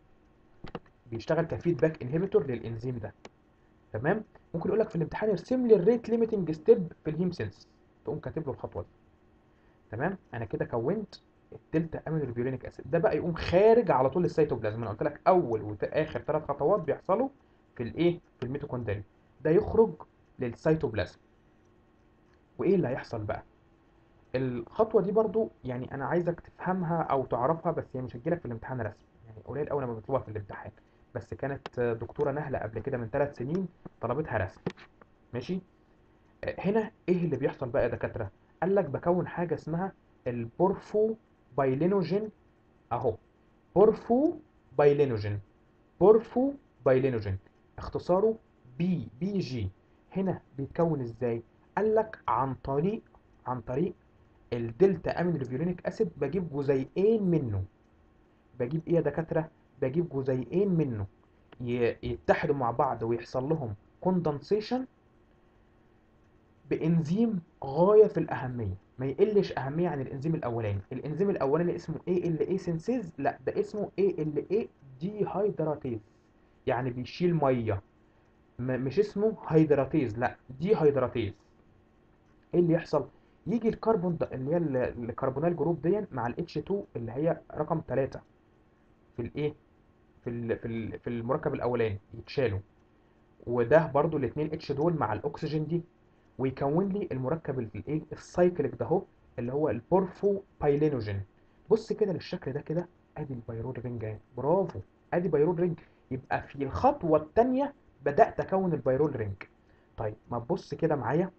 بيشتغل كفيدباك انهبيتور للانزيم ده تمام ممكن يقول لك في الامتحان ارسم لي الريت ليميتنج ستيب في الهيم سينس تقوم كاتب له الخطوه دي تمام انا كده كونت الدلتا امين ريفيورينيك اسيد ده بقى يقوم خارج على طول السيتوبلازم انا قلت لك اول واخر ثلاث خطوات بيحصلوا في الايه في الميتوكوندريا ده يخرج للسيتوبلازم وايه اللي هيحصل بقى الخطوه دي برضو يعني انا عايزك تفهمها او تعرفها بس هي مش هتجيلك في الامتحان رسمي يعني قليل قوي لما بيطلبها في الامتحان بس كانت دكتوره نهله قبل كده من ثلاث سنين طلبتها رسمي ماشي آه، هنا ايه اللي بيحصل بقى يا دكاتره قال لك بكون حاجه اسمها البورفو بايلينوجين اهو بورفو بايلينوجين بورفو بايلينوجين اختصاره بي بي جي هنا بيتكون ازاي قال لك عن طريق عن طريق الدلتا امين ريفيورينيك اسيد بجيب جزيئين منه بجيب ايه يا دكاتره بجيب جزيئين منه ي- يتحدوا مع بعض ويحصل لهم كوندنسيشن بانزيم غايه في الاهميه ما يقلش اهميه عن الانزيم الاولاني الانزيم الاولاني اسمه ايه ال اي سينسيز لا ده اسمه ايه ال اي دي هيدراتيز يعني بيشيل ميه م- مش اسمه هيدراتيز لا دي هيدراتيز ايه اللي يحصل يجي الكربون ده اللي هي ال- الكربونيل جروب دي مع ال H2 اللي هي رقم 3 في الايه في ال في ال في المركب الاولاني يتشالوا وده برضو الاثنين اتش دول مع الاكسجين دي ويكون لي المركب الايه السايكليك ده اهو اللي هو البورفو بايلينوجين بص كده للشكل ده كده ادي البيرول رينج اهي برافو ادي بيرول رينج يبقى في الخطوه الثانيه بدات اكون البيرول رينج طيب ما تبص كده معايا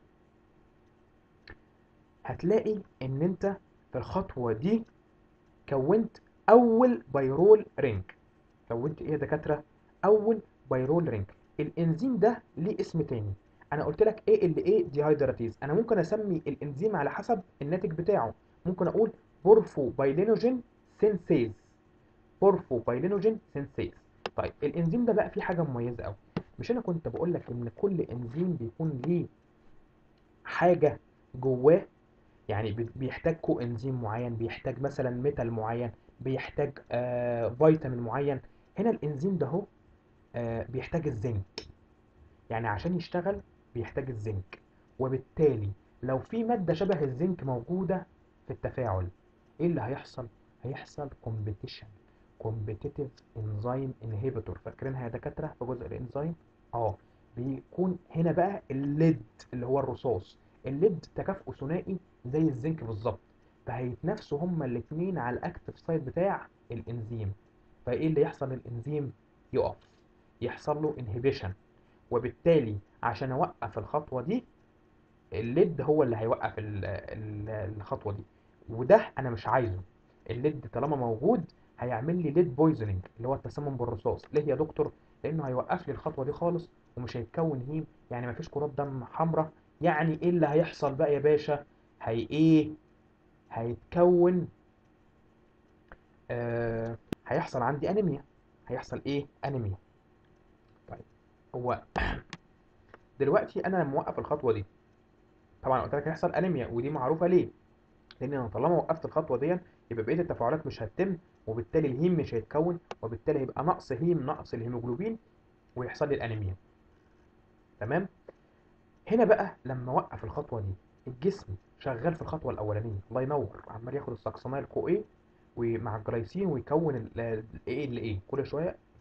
هتلاقي ان انت في الخطوه دي كونت اول بيرول رينج كونت ايه يا دكاتره اول بيرول رينج الانزيم ده ليه اسم تاني انا قلت لك ايه اللي ايه ديهايدراتيز انا ممكن اسمي الانزيم على حسب الناتج بتاعه ممكن اقول بورفو بايلينوجين سينسيز بورفو بايلينوجين سينسيز طيب الانزيم ده بقى فيه حاجه مميزه قوي مش انا كنت بقول لك ان كل انزيم بيكون ليه حاجه جواه يعني بي- بيحتاج كو انزيم معين بيحتاج مثلا ميتال معين بيحتاج آه فيتامين معين هنا الانزيم ده هو آه بيحتاج الزنك يعني عشان يشتغل بيحتاج الزنك وبالتالي لو في مادة شبه الزنك موجودة في التفاعل ايه اللي هيحصل هيحصل كومبيتيشن كومبيتيتيف انزيم انهبيتور فاكرينها يا دكاترة في جزء الانزيم اه بيكون هنا بقى الليد اللي هو الرصاص الليد تكافؤه ثنائي زي الزنك بالظبط فهيتنافسوا هما الاثنين على الاكتف سايت بتاع الانزيم فايه اللي يحصل للانزيم يقف يحصل له انهبيشن وبالتالي عشان اوقف الخطوه دي الليد هو اللي هيوقف ال- ال- الخطوه دي وده انا مش عايزه الليد طالما موجود هيعمل لي ليد بويزنينج اللي هو التسمم بالرصاص ليه يا دكتور لانه هيوقف لي الخطوه دي خالص ومش هيتكون هيم يعني مفيش كرات دم حمراء يعني ايه اللي هيحصل بقى يا باشا هي ايه هيتكون آه هيحصل عندي انيميا هيحصل ايه انيميا طيب هو دلوقتي انا لما اوقف الخطوه دي طبعا قلت لك هيحصل انيميا ودي معروفه ليه لان انا طالما وقفت الخطوه دي يبقى بقيه التفاعلات مش هتتم وبالتالي الهيم مش هيتكون وبالتالي هيبقى نقص هيم نقص الهيموجلوبين ويحصل لي الانيميا تمام هنا بقى لما اوقف الخطوه دي الجسم شغال في الخطوه الاولانيه الله ينور عمال ياخد الساكسونايل كو ايه ومع الجلايسين ويكون الايه اللي ايه كل شويه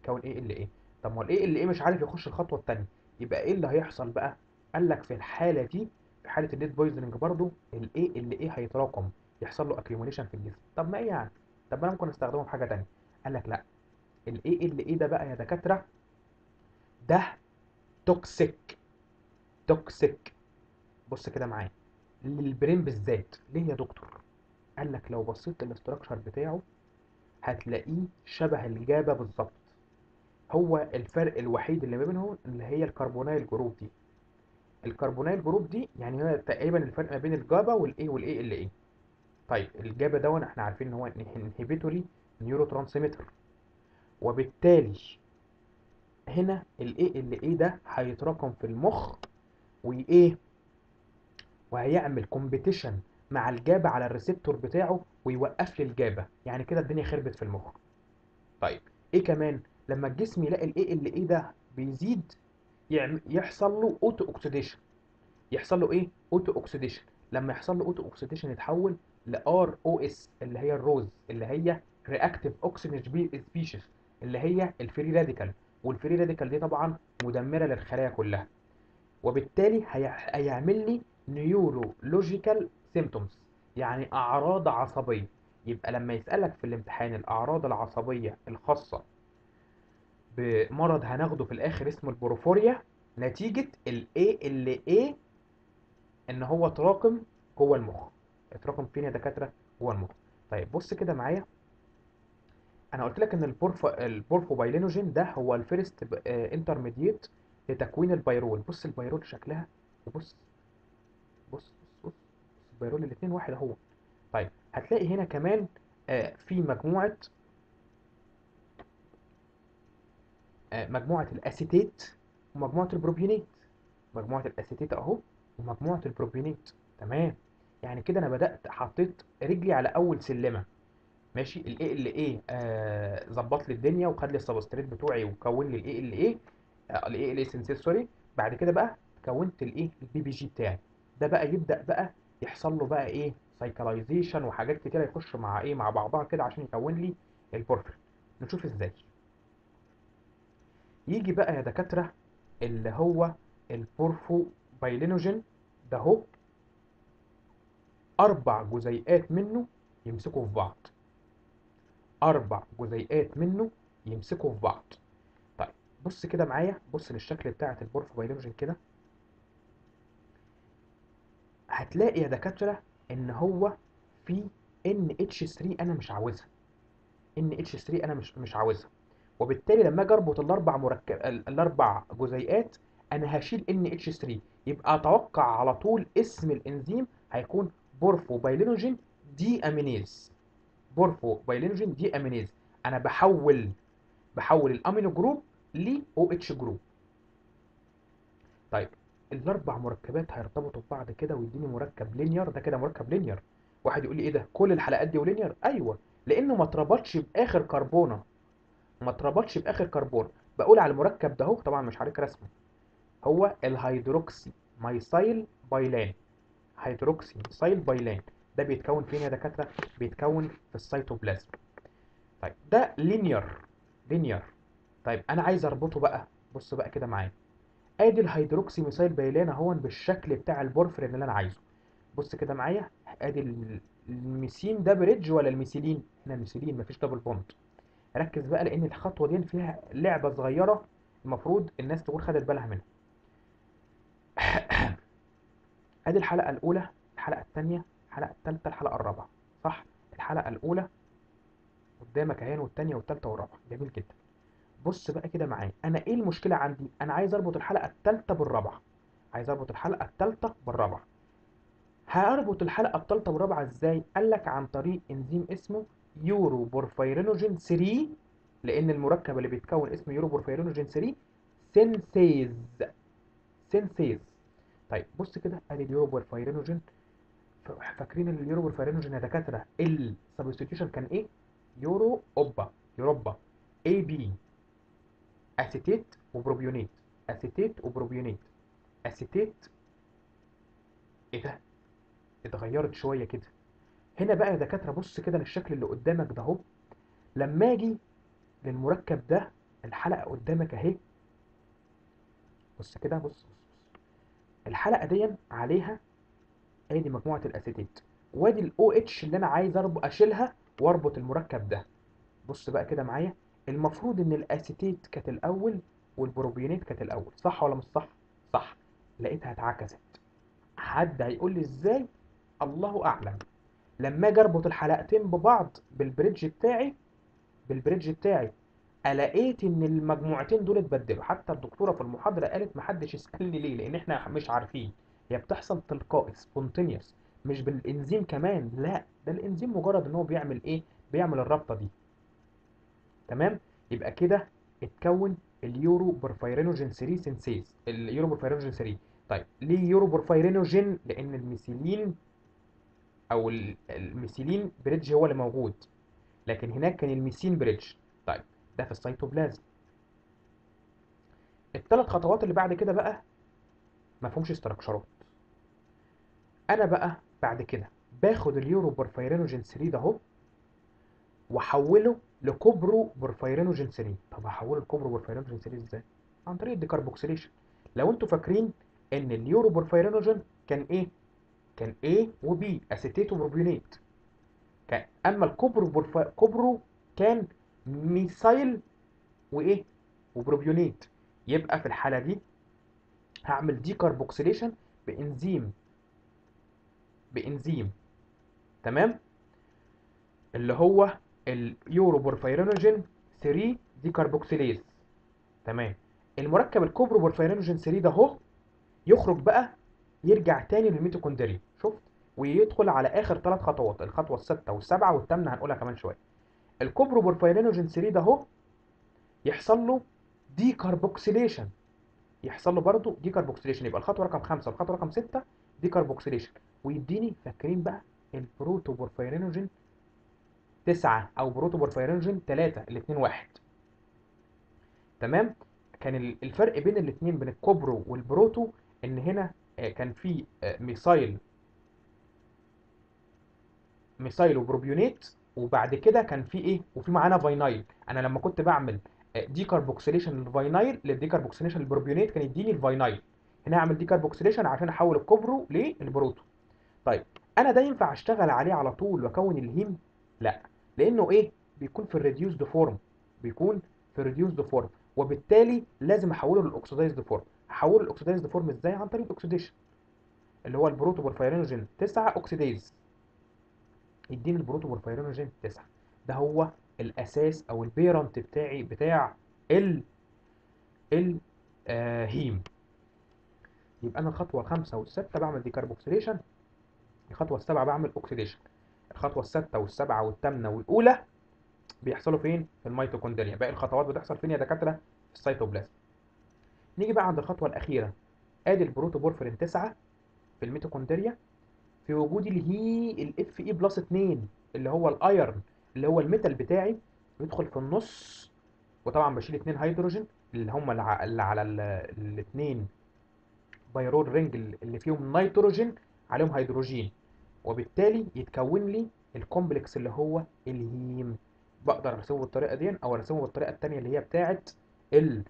يكون ايه ال ايه طب ما هو الايه ال ايه مش عارف يخش الخطوه الثانيه يبقى ايه اللي هيحصل بقى قال لك في الحاله دي في حاله النت بويزنج برضو الايه ال ايه هيتراكم يحصل له اكيوميليشن في الجسم طب ما ايه يعني طب ما انا ممكن استخدمه في حاجه ثانيه قال لك لا الايه ال ايه ده بقى يا دكاتره ده توكسيك توكسيك بص كده معايا للبرين بالذات ليه يا دكتور قال لك لو بصيت للاستراكشر بتاعه هتلاقيه شبه الجابة بالظبط هو الفرق الوحيد اللي ما بينهم اللي هي الكربونايل جروب دي الكربونايل جروب دي يعني هو تقريبا الفرق ما بين الجابا والايه والايه اللي ايه طيب الجابا ده احنا عارفين ان هو انهبيتوري نيورو ترانسميتر وبالتالي هنا الايه اللي ايه ده هيتراكم في المخ وايه وهيعمل كومبيتيشن مع الجابا على الريسبتور بتاعه ويوقف لي الجابا يعني كده الدنيا خربت في المخ طيب ايه كمان لما الجسم يلاقي الايه اللي ايه ده بيزيد يعم- يحصل له اوتو اوكسيديشن يحصل له ايه اوتو اوكسيديشن لما يحصل له اوتو اوكسيديشن يتحول لار او اس اللي هي الروز اللي هي رياكتيف اوكسجين سبيشيز اللي هي الفري راديكال والفري راديكال دي طبعا مدمره للخلايا كلها وبالتالي هي- هيعمل لي نيورولوجيكال سيمتومز يعني اعراض عصبيه يبقى لما يسالك في الامتحان الاعراض العصبيه الخاصه بمرض هناخده في الاخر اسمه البروفوريا نتيجه الاي اللي ايه ان هو تراكم جوه المخ اتراكم فين يا دكاتره جوه المخ طيب بص كده معايا انا قلت لك ان البورفو البورفوبايلينوجين ده هو الفيرست انترميديت لتكوين البيرول بص البيرول شكلها وبص بص بص بص البيرول الاثنين واحد اهو طيب هتلاقي هنا كمان آه، في مجموعه آه، مجموعه الاسيتيت ومجموعه البروبيونيت مجموعه الاسيتيت اهو ومجموعه البروبيونيت تمام يعني كده انا بدات حطيت رجلي على اول سلمه ماشي الاي ال ايه ظبط لي الدنيا وخد لي السبستريت بتوعي وكون لي الاي ال ايه الاي ال ايه سنسيس سوري بعد كده بقى كونت الايه البي بي جي بتاعي ده بقى يبدا بقى يحصل له بقى ايه سايكلايزيشن وحاجات كتيره يخش مع ايه مع بعضها كده عشان يكون لي البورفين نشوف ازاي يجي بقى يا دكاتره اللي هو البورفو بايلينوجين ده هو اربع جزيئات منه يمسكوا في بعض اربع جزيئات منه يمسكوا في بعض طيب بص كده معايا بص للشكل بتاعه البورفو بايلوجين كده هتلاقي يا دكاتره ان هو في ان اتش 3 انا مش عاوزها ان اتش 3 انا مش مش عاوزها وبالتالي لما اجي اربط الاربع مركب ال- الاربع جزيئات انا هشيل ان اتش 3 يبقى اتوقع على طول اسم الانزيم هيكون بورفو بايلينوجين دي امينيز بورفو بايلينوجين دي امينيز انا بحول بحول الامينو جروب ل او اتش جروب طيب الاربع مركبات هيرتبطوا ببعض كده ويديني مركب لينير ده كده مركب لينير واحد يقول لي ايه ده كل الحلقات دي ولينير ايوه لانه ما اتربطش باخر كربونه ما اتربطش باخر كربون بقول على المركب ده اهو طبعا مش عليك رسمه هو الهيدروكسي مايسايل بايلان هيدروكسي مايسايل بايلان ده بيتكون فين يا دكاتره بيتكون في السيتوبلازم طيب ده لينير لينير طيب انا عايز اربطه بقى بص بقى كده معايا ادي الهيدروكسي ميثايل بايلان اهون بالشكل بتاع البورفرين اللي انا عايزه بص كده معايا ادي ال- الميثين ده بريدج ولا الميثيلين هنا الميثيلين مفيش دبل بوند ركز بقى لان الخطوه دي فيها لعبه صغيره المفروض الناس تكون خدت بالها منها ادي الحلقه الاولى الحلقه الثانيه الحلقه الثالثه الحلقه الرابعه صح الحلقه الاولى قدامك اهي والثانيه والثالثه والرابعه جميل جدا بص بقى كده معايا انا ايه المشكله عندي انا عايز اربط الحلقه الثالثه بالرابعه عايز اربط الحلقه الثالثه بالرابعه هربط الحلقه الثالثه والرابعه ازاي قال لك عن طريق انزيم اسمه يورو بورفيرينوجين 3 لان المركب اللي بيتكون اسمه يورو بورفيرينوجين 3 سينسيز سينسيز طيب بص كده ادي اليورو بورفيرينوجين ف- فاكرين اليورو بورفيرينوجين يا دكاتره السبستيتيوشن كان ايه يورو اوبا يوروبا اي بي اسيتيت وبروبيونيت اسيتيت وبروبيونيت اسيتيت ايه ده اتغيرت شويه كده هنا بقى يا دكاتره بص كده للشكل اللي قدامك ده اهو لما اجي للمركب ده الحلقه قدامك اهي بص كده بص بص بص الحلقه دي عليها ادي مجموعه الاسيتيت وادي الاو اتش اللي انا عايز اربط اشيلها واربط المركب ده بص بقى كده معايا المفروض ان الاسيتيت كانت الاول والبروبيونات كانت الاول صح ولا مش صح صح لقيتها اتعكست حد هيقول لي ازاي الله اعلم لما اجي اربط الحلقتين ببعض بالبريدج بتاعي بالبريدج بتاعي لقيت ان المجموعتين دول اتبدلوا حتى الدكتوره في المحاضره قالت محدش يسالني ليه لان احنا مش عارفين هي بتحصل تلقائي سبونتينيوس مش بالانزيم كمان لا ده الانزيم مجرد ان هو بيعمل ايه بيعمل الرابطه دي تمام يبقى كده اتكون اليورو بورفيرينوجين 3 سينسيز اليورو بورفيرينوجين 3 طيب ليه يورو بورفيرينوجين لان الميثيلين او ال- الميثيلين بريدج هو اللي موجود لكن هناك كان الميثين بريدج طيب ده في السيتوبلازم الثلاث خطوات اللي بعد كده بقى ما فيهمش استراكشرات انا بقى بعد كده باخد اليورو بورفيرينوجين 3 ده اهو واحوله لكوبرو بورفيرينوجين 3 طب هحوله لكوبرو بورفيرينوجين 3 ازاي عن طريق الديكربوكسيليشن لو انتوا فاكرين ان اليورو بورفيرينوجين كان ايه كان A و B اسيتيت وبروبيونات كان اما الكوبرو بورفا... كوبرو كان ميثايل وايه وبروبيونات يبقى في الحاله دي هعمل ديكربوكسيليشن بانزيم بانزيم تمام اللي هو اليورو بورفيرينوجين 3 ديكربوكسيليز تمام المركب الكوبرو بورفيرينوجين 3 ده اهو يخرج بقى يرجع تاني للميتوكوندريا شفت ويدخل على اخر ثلاث خطوات الخطوه السادسه والسابعه والثامنه هنقولها كمان شويه الكوبرو بورفيرينوجين 3 ده اهو يحصل له ديكربوكسيليشن يحصل له برضه ديكربوكسيليشن يبقى الخطوه رقم 5 والخطوه رقم 6 ديكربوكسيليشن ويديني فاكرين بقى البروتو بورفيرينوجين 9 او بروتو بورفيرينوجين 3 الاثنين واحد تمام كان ال- الفرق بين الاثنين بين الكوبرو والبروتو ان هنا آه، كان في آه، ميثايل ميثايل وبروبيونات وبعد كده كان في ايه وفي معانا فاينايل انا لما كنت بعمل ديكربوكسيليشن للفاينايل للديكربوكسيليشن للبروبيونات كان يديني الفاينايل هنا اعمل ديكربوكسيليشن عشان احول الكوبرو للبروتو طيب انا ده ينفع اشتغل عليه على طول واكون الهيم لا لانه ايه بيكون في الريديوسد فورم بيكون في الريديوسد فورم وبالتالي لازم احوله للاكسدايزد فورم احوله للاكسدايزد فورم ازاي عن طريق الاكسديشن اللي هو البروتو بورفيرينوجين 9 اوكسيديز يديني البروتو بورفيرينوجين 9 ده هو الاساس او البيرنت بتاعي بتاع ال ال آه هيم يبقى انا الخطوه الخامسه والسادسه بعمل ديكربوكسيليشن الخطوه السابعه بعمل اوكسيديشن الخطوه السادسه والسابعه والثامنه والاولى بيحصلوا فين في الميتوكوندريا باقي الخطوات بتحصل فين يا دكاتره في السيتوبلازم نيجي بقى عند الخطوه الاخيره ادي البروتوبورفرين 9 في الميتوكوندريا في وجود الهي الاف اي بلس 2 اللي هو الايرن اللي هو الميتال بتاعي بيدخل في النص وطبعا بشيل اتنين هيدروجين اللي هم اللي ع- اللي على الاثنين بايرول رينج اللي فيهم نيتروجين عليهم هيدروجين وبالتالي يتكون لي الكومبلكس اللي هو الهيم بقدر ارسمه بالطريقه دي او ارسمه بالطريقه التانيه اللي هي بتاعه ال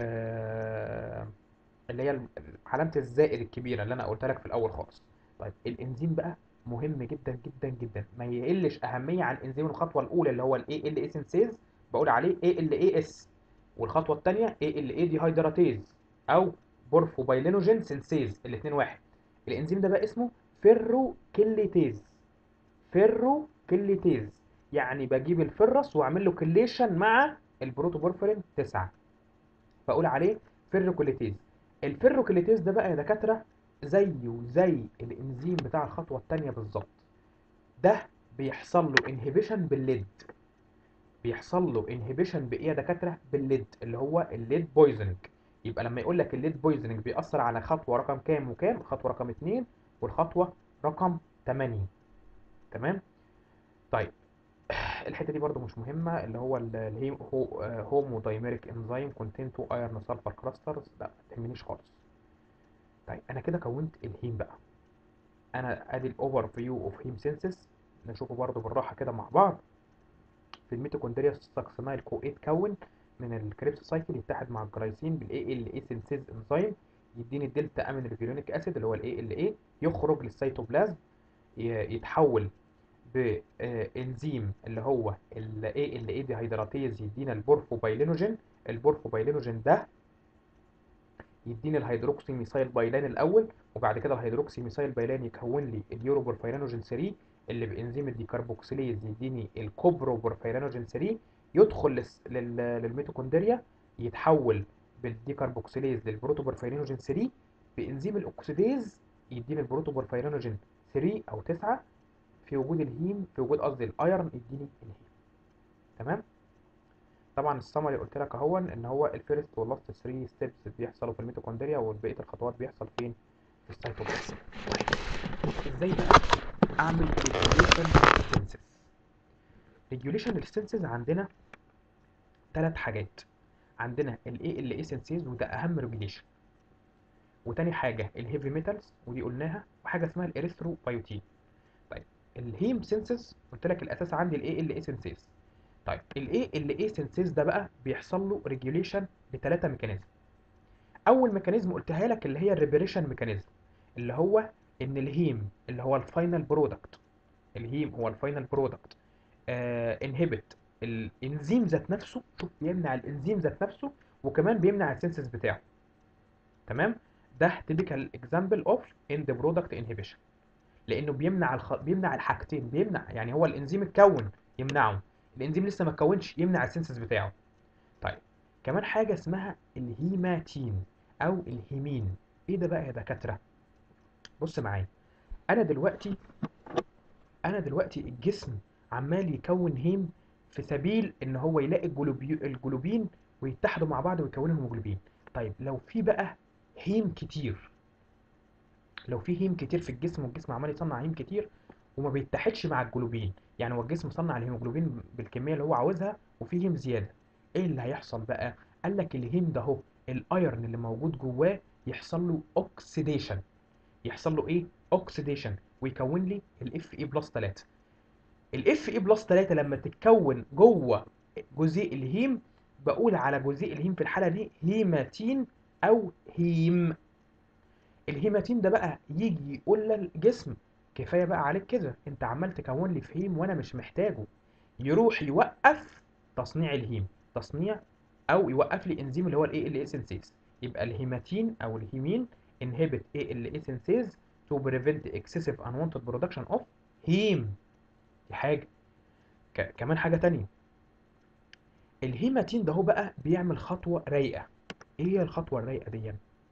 آه، اللي هي علامه الزائد الكبيره اللي انا قلتها لك في الاول خالص طيب الانزيم بقى مهم جدا جدا جدا ما يقلش اهميه عن انزيم الخطوه الاولى اللي هو الاي ال اي سينسيز بقول عليه اي ال اي اس والخطوه الثانيه اي ال اي ديهايدراتيز او بورفوبايلينوجين سينسيز الاثنين واحد الانزيم ده بقى اسمه فيروكيليتيز فيروكيليتيز يعني بجيب الفرس واعمل له كليشن مع البروتوبورفرين 9 فاقول عليه فيروكيليتيز الفيروكيليتيز ده بقى يا دكاتره زيه زي الانزيم بتاع الخطوه الثانيه بالظبط ده بيحصل له انهبيشن بالليد بيحصل له انهبيشن بايه يا دكاتره بالليد اللي هو الليد بويزنج يبقى لما يقول لك الليد بويزنج بيأثر على خطوه رقم كام وكام الخطوه رقم 2 والخطوه رقم 8 تمام طيب الحته دي برضو مش مهمه اللي هو الهيم هو هومو دايميريك انزيم كونتين تو ايرن سلفر كلاسترز لا ما تهمنيش خالص طيب انا كده كونت الهيم بقى انا ادي الاوفر فيو اوف هيم سينسس نشوفه برضو بالراحه كده مع بعض في الميتوكوندريا ساكسينايل كو 8 كون من الكريبس سايكل يتحد مع الجلايسين بالاي ال اي سينسيز انزيم يديني الدلتا امين الفيرونيك اسيد اللي هو الاي ال اي يخرج للسيتوبلازم ي- يتحول بانزيم اللي هو الاي ال اي ديهيدراتيز يدينا البورفوبايلينوجين البورفوبايلينوجين ده يديني الهيدروكسي ميثايل بايلان الاول وبعد كده الهيدروكسي ميثايل بايلان يكون لي اليوروبورفيرانوجين 3 اللي بانزيم الديكربوكسيليز يديني الكوبروبورفيرانوجين 3 يدخل للس- لل- للميتوكوندريا يتحول بالديكربوكسيليز للبروتوبورفيرانوجين 3 بانزيم الاكسيديز يديني البروتوبورفيرانوجين 3 او 9 في وجود الهيم في وجود قصدي الايرون يديني الهيم تمام طبعا السمري قلت لك اهو ان هو الفيرست واللاست 3 ستيبس بيحصلوا في الميتوكوندريا وبقيه الخطوات بيحصل فين في السيتوبلازم طيب ازاي بقى اعمل ريجوليشن للسنسز ريجوليشن للسنسز عندنا ثلاث حاجات عندنا الاي ال اي سنسيز وده اهم ريجوليشن وتاني حاجه الهيفي ميتالز ودي قلناها وحاجه اسمها الاريثروبايوتين طيب الهيم سنسز قلت لك الاساس عندي الاي ال اي سنسيز طيب الاي ال اي سنسيز ده بقى بيحصل له ريجوليشن بثلاثه ميكانيزم اول ميكانيزم قلتها لك اللي هي الريبريشن ميكانيزم اللي هو ان الهيم اللي هو الفاينل برودكت الهيم هو الفاينل برودكت انهبت الانزيم ذات نفسه شوف بيمنع الانزيم ذات نفسه وكمان بيمنع السنسز بتاعه تمام ده تيبيكال اكزامبل اوف اند برودكت انهبيشن لانه بيمنع الخ... بيمنع الحاجتين بيمنع يعني هو الانزيم اتكون يمنعه الانزيم لسه ما اتكونش يمنع السنسز بتاعه طيب كمان حاجه اسمها الهيماتين او الهيمين ايه ده بقى يا دكاتره بص معايا انا دلوقتي انا دلوقتي الجسم عمال يكون هيم في سبيل ان هو يلاقي الجلوبي... الجلوبين ويتحدوا مع بعض ويكونوا هيموجلوبين طيب لو في بقى هيم كتير لو في هيم كتير في الجسم والجسم عمال يصنع هيم كتير وما بيتحدش مع الجلوبين يعني هو الجسم صنع الهيموجلوبين بالكميه اللي هو عاوزها وفي هيم زياده ايه اللي هيحصل بقى قال لك الهيم ده اهو الايرن اللي موجود جواه يحصل له اوكسيديشن يحصل له ايه اوكسيديشن ويكون لي الاف اي بلس 3 الاف اي بلس 3 لما تتكون جوه جزيء الهيم بقول على جزيء الهيم في الحاله دي هيماتين او هيم الهيماتين ده بقى يجي يقول للجسم كفايه بقى عليك كده انت عمال تكون لي في هيم وانا مش محتاجه يروح يوقف تصنيع الهيم تصنيع او يوقف لي انزيم اللي هو الاي ال اي سينسيز يبقى الهيماتين او الهيمين inhibit ALA synthase to prevent excessive unwanted production of heme دي حاجة ك- كمان حاجة تانية الهيماتين ده هو بقى بيعمل خطوة رايقة ايه هي الخطوة الرايقة دي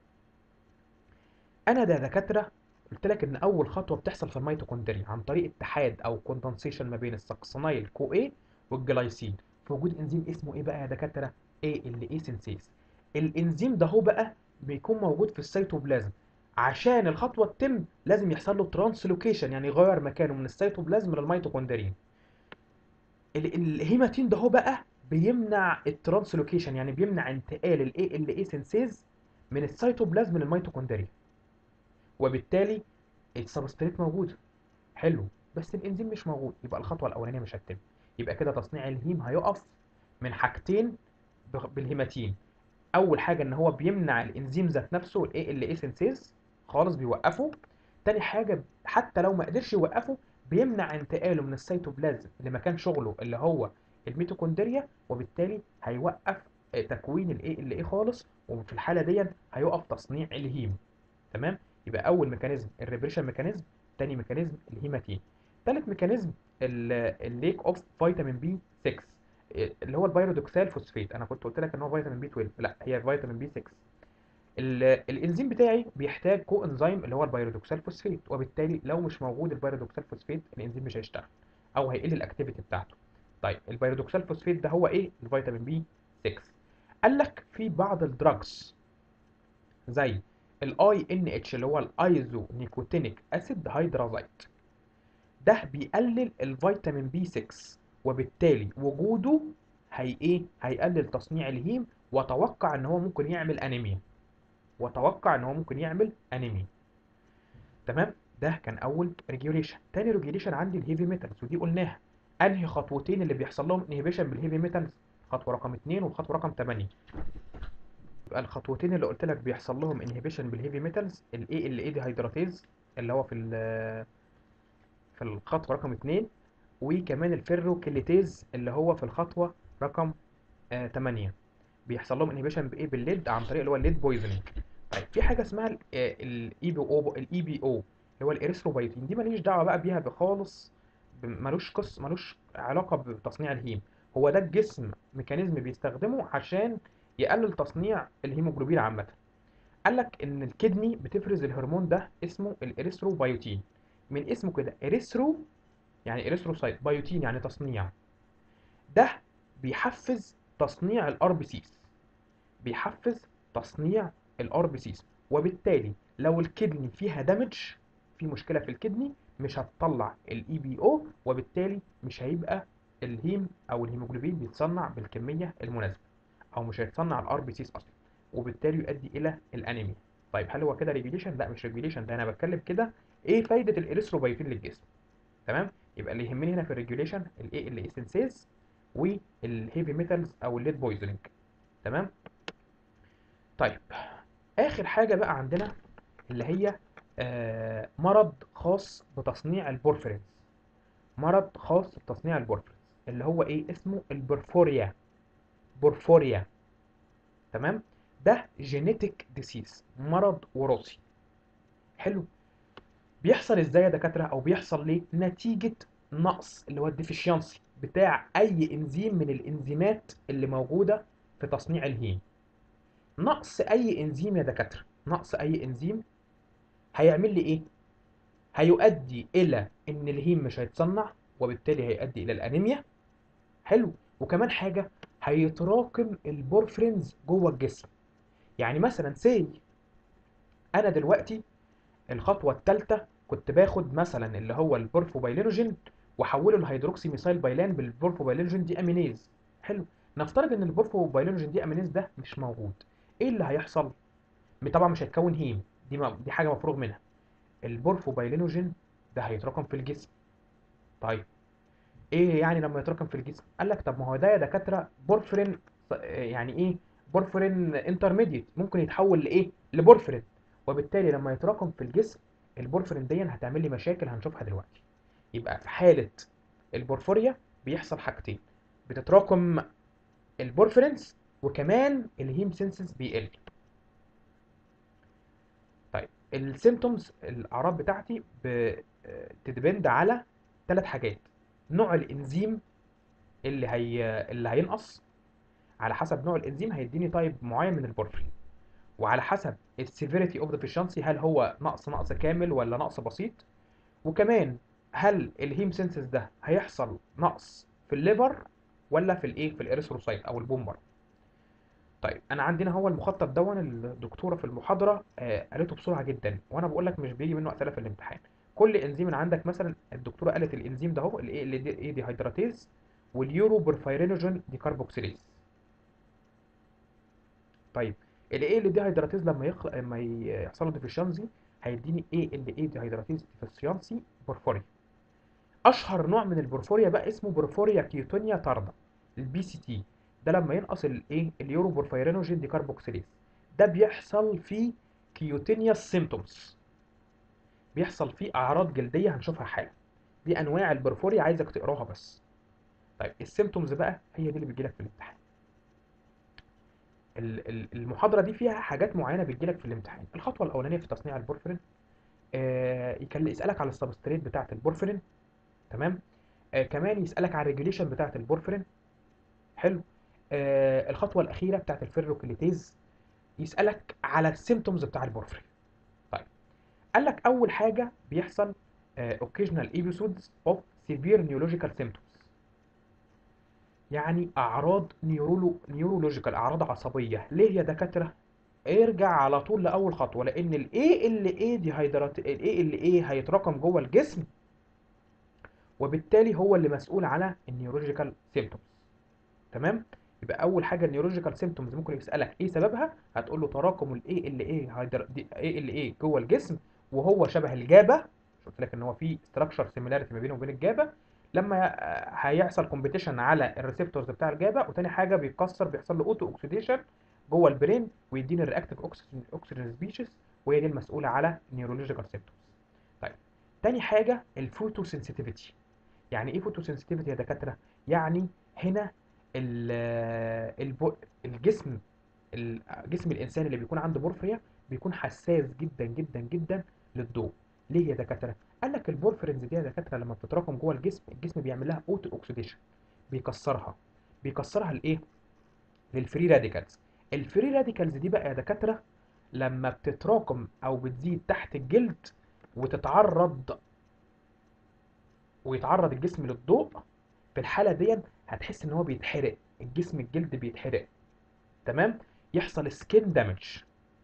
انا ده دكاترة قلت لك ان اول خطوة بتحصل في الميتوكوندريا عن طريق اتحاد او كوندنسيشن ما بين الساكسينايل كو اي والجلايسين في وجود انزيم اسمه ايه بقى يا دكاترة ALA synthase الانزيم ده هو بقى بيكون موجود في السيتوبلازم عشان الخطوه تتم لازم يحصل له ترانسلوكيشن يعني يغير مكانه من السيتوبلازم للميتوكوندريا ال- الهيماتين ده هو بقى بيمنع الترانسلوكيشن يعني بيمنع انتقال الاي ال اي سينسيز من السيتوبلازم للميتوكوندريا وبالتالي السبستريت موجود حلو بس الانزيم مش موجود يبقى الخطوه الاولانيه مش هتتم يبقى كده تصنيع الهيم هيقف من حاجتين بغ- بالهيماتين اول حاجه ان هو بيمنع الانزيم ذات نفسه الاي ال اي سينسيز خالص بيوقفه تاني حاجه حتى لو ما قدرش يوقفه بيمنع انتقاله من السيتوبلازم لمكان شغله اللي هو الميتوكوندريا وبالتالي هيوقف آه، تكوين الاي ال اي خالص وفي الحاله دي هيقف تصنيع الهيم تمام يبقى اول ميكانيزم الريبريشن ميكانيزم تاني ميكانيزم الهيماتين تالت ميكانيزم الليك اوف فيتامين بي 6 اللي هو البيرودوكسال فوسفيت انا كنت قلت لك ان هو فيتامين بي 12 لا هي فيتامين بي 6 ال- الانزيم بتاعي بيحتاج كو انزيم اللي هو البيرودوكسال فوسفيت وبالتالي لو مش موجود البيرودوكسال فوسفيت الانزيم مش هيشتغل او هيقل الاكتيفيتي بتاعته طيب البيرودوكسال فوسفيت ده هو ايه الفيتامين بي 6 قال لك في بعض الدراجز زي الاي ان اتش اللي هو الايزو نيكوتينيك اسيد هيدرازايد ده بيقلل الفيتامين بي 6 وبالتالي وجوده هي ايه هيقلل تصنيع الهيم واتوقع ان هو ممكن يعمل انيميا واتوقع ان هو ممكن يعمل انيميا تمام ده كان اول ريجوليشن تاني ريجوليشن عندي الهيفي ميتالز ودي قلناها انهي خطوتين اللي بيحصل لهم انهبيشن بالهيفي ميتالز خطوه رقم 2 والخطوه رقم 8 يبقى الخطوتين اللي قلت لك بيحصل لهم انهبيشن بالهيفي ميتالز الاي ال اي دي هيدراتيز اللي هو في ال- في الخطوه رقم 2 وكمان الفيروكيليتيز اللي هو في الخطوه رقم آه 8 بيحصل لهم انهبيشن بايه بالليد عن طريق اللي هو الليد بويزنينج طيب في حاجه اسمها الاي بي او الاي بي او اللي هو الاريثروبايتين دي ماليش دعوه بقى بيها خالص ب- ملوش قص ملوش علاقه بتصنيع الهيم هو ده الجسم ميكانيزم بيستخدمه عشان يقلل تصنيع الهيموجلوبين عامه قال لك ان الكدني بتفرز الهرمون ده اسمه الاريثروبايوتين من اسمه كده اريثرو يعني اريثروسايت بايوتين يعني تصنيع ده بيحفز تصنيع الار بي سيز بيحفز تصنيع الار بي سيز وبالتالي لو الكدني فيها دامج في مشكله في الكدني مش هتطلع الاي بي او وبالتالي مش هيبقى الهيم او الهيموجلوبين بيتصنع بالكميه المناسبه او مش هيتصنع الار بي سيز اصلا وبالتالي يؤدي الى الانيميا طيب هل هو كده ريجوليشن لا مش ريجوليشن ده انا بتكلم كده ايه فايده الاريثروبايوتين للجسم تمام يبقى اللي يهمني هنا في الريجوليشن الاي ال اي سينسيز والهيفي ميتالز او الليد بويزنينج تمام طيب اخر حاجه بقى عندنا اللي هي آه مرض خاص بتصنيع البورفرينز مرض خاص بتصنيع البورفرينز اللي هو ايه اسمه البورفوريا بورفوريا تمام ده جينيتك ديسيز مرض وراثي حلو بيحصل ازاي يا دكاتره او بيحصل ليه نتيجه نقص اللي هو الديفيشنسي بتاع اي انزيم من الانزيمات اللي موجوده في تصنيع الهيم نقص اي انزيم يا دكاتره نقص اي انزيم هيعمل لي ايه هيؤدي الى ان الهيم مش هيتصنع وبالتالي هيؤدي الى الانيميا حلو وكمان حاجه هيتراكم البورفرينز جوه الجسم يعني مثلا سي انا دلوقتي الخطوه الثالثه كنت باخد مثلا اللي هو البورفوبايلينوجين واحوله لهيدروكسي ميثايل بايلان بالبورفوبايلينوجين دي امينيز حلو نفترض ان البورفوبايلينوجين دي امينيز ده مش موجود ايه اللي هيحصل طبعا مش هيتكون هيم دي م- دي حاجه مفروغ منها البورفوبايلينوجين ده هيتراكم في الجسم طيب ايه يعني لما يتراكم في الجسم قال لك طب ما هو ده يا دكاتره بورفرين ص- يعني ايه بورفرين انترميديت ممكن يتحول لايه لبورفرين وبالتالي لما يتراكم في الجسم البورفرين دي هتعمل لي مشاكل هنشوفها دلوقتي يبقى في حاله البورفوريا بيحصل حاجتين بتتراكم البورفرينز وكمان الهيم سينسز بيقل طيب السيمتومز الاعراض بتاعتي بتدبند على ثلاث حاجات نوع الانزيم اللي هي اللي هينقص على حسب نوع الانزيم هيديني تايب معين من البورفرين وعلى حسب السيفيريتي اوف ديفيشنسي هل هو نقص نقص كامل ولا نقص بسيط وكمان هل الهيم سينسز ده هيحصل نقص في الليفر ولا في الايه في الاريثروسايت او البومبر طيب انا عندنا هو المخطط دون الدكتوره في المحاضره آه قالته بسرعه جدا وانا بقول لك مش بيجي منه اسئله في الامتحان كل انزيم اللي عندك مثلا الدكتوره قالت الانزيم ده اهو الايه اللي دي دي هيدراتيز واليورو بورفايرينوجين دي كاربوكسيليز طيب الايه اللي دي هيدراتيز لما يخلق لما يحصل له ديفيشنسي هيديني ايه اللي ايه دي هيدراتيز ديفيشنسي بورفوريا اشهر نوع من البورفوريا بقى اسمه بورفوريا كيوتونيا تاردا البي سي تي ده لما ينقص الايه اليورو بورفايرينوجين دي كاربوكسيليز ده بيحصل فيه كيوتينيا سيمتومز بيحصل فيه اعراض جلديه هنشوفها حالا دي انواع البورفوريا عايزك تقراها بس طيب السيمتومز بقى هي دي اللي بتجيلك في الامتحان ال- ال- المحاضره دي فيها حاجات معينه بتجيلك في الامتحان الخطوه الاولانيه في تصنيع البورفرين آه يكل- يسالك على السبستريت بتاعه البورفرين تمام آه كمان يسالك على الريجوليشن بتاعه البورفرين حلو آه الخطوه الاخيره بتاعه الفيروكليتيز يسالك على السيمتومز بتاع البورفرين طيب قال لك اول حاجه بيحصل آه occasional episodes of severe neurological symptoms يعني اعراض نيورولو نيورولوجيكال اعراض عصبيه ليه يا دكاتره ارجع على طول لاول خطوه لان الاي ال اي دي هيدرات الاي ال اي هيتراكم جوه الجسم وبالتالي هو اللي مسؤول على النيورولوجيكال سيمتومز تمام يبقى اول حاجه النيورولوجيكال سيمتومز ممكن يسالك ايه سببها هتقول له تراكم الاي ال اي اي ال اي جوه الجسم وهو شبه الجابه مش قلت لك ان هو في ستراكشر سيميلاريتي ما بينه وبين الجابه لما آه، هيحصل كومبيتيشن على الريسبتورز بتاع الجابا وتاني حاجه بيتكسر بيحصل له اوتو اوكسيديشن جوه البرين ويديني الرياكتيف اوكسجين اوكسجين سبيشيز وهي دي المسؤوله على نيورولوجيكال سيمبتومز طيب تاني حاجه الفوتو سنسيتيفيتي يعني ايه فوتو سنسيتيفيتي يا دكاتره يعني هنا ال الب- الجسم ال- جسم الانسان اللي بيكون عنده بورفريا بيكون حساس جدا جدا جدا للضوء ليه يا دكاتره قال لك البورفرينز دي يا دكاتره لما بتتراكم جوه الجسم الجسم بيعمل لها اوتو اوكسيديشن بيكسرها بيكسرها لايه للفري راديكالز الفري راديكالز دي بقى يا دكاتره لما بتتراكم او بتزيد تحت الجلد وتتعرض ويتعرض الجسم للضوء في الحاله دي هتحس ان هو بيتحرق الجسم الجلد بيتحرق تمام يحصل سكين دامج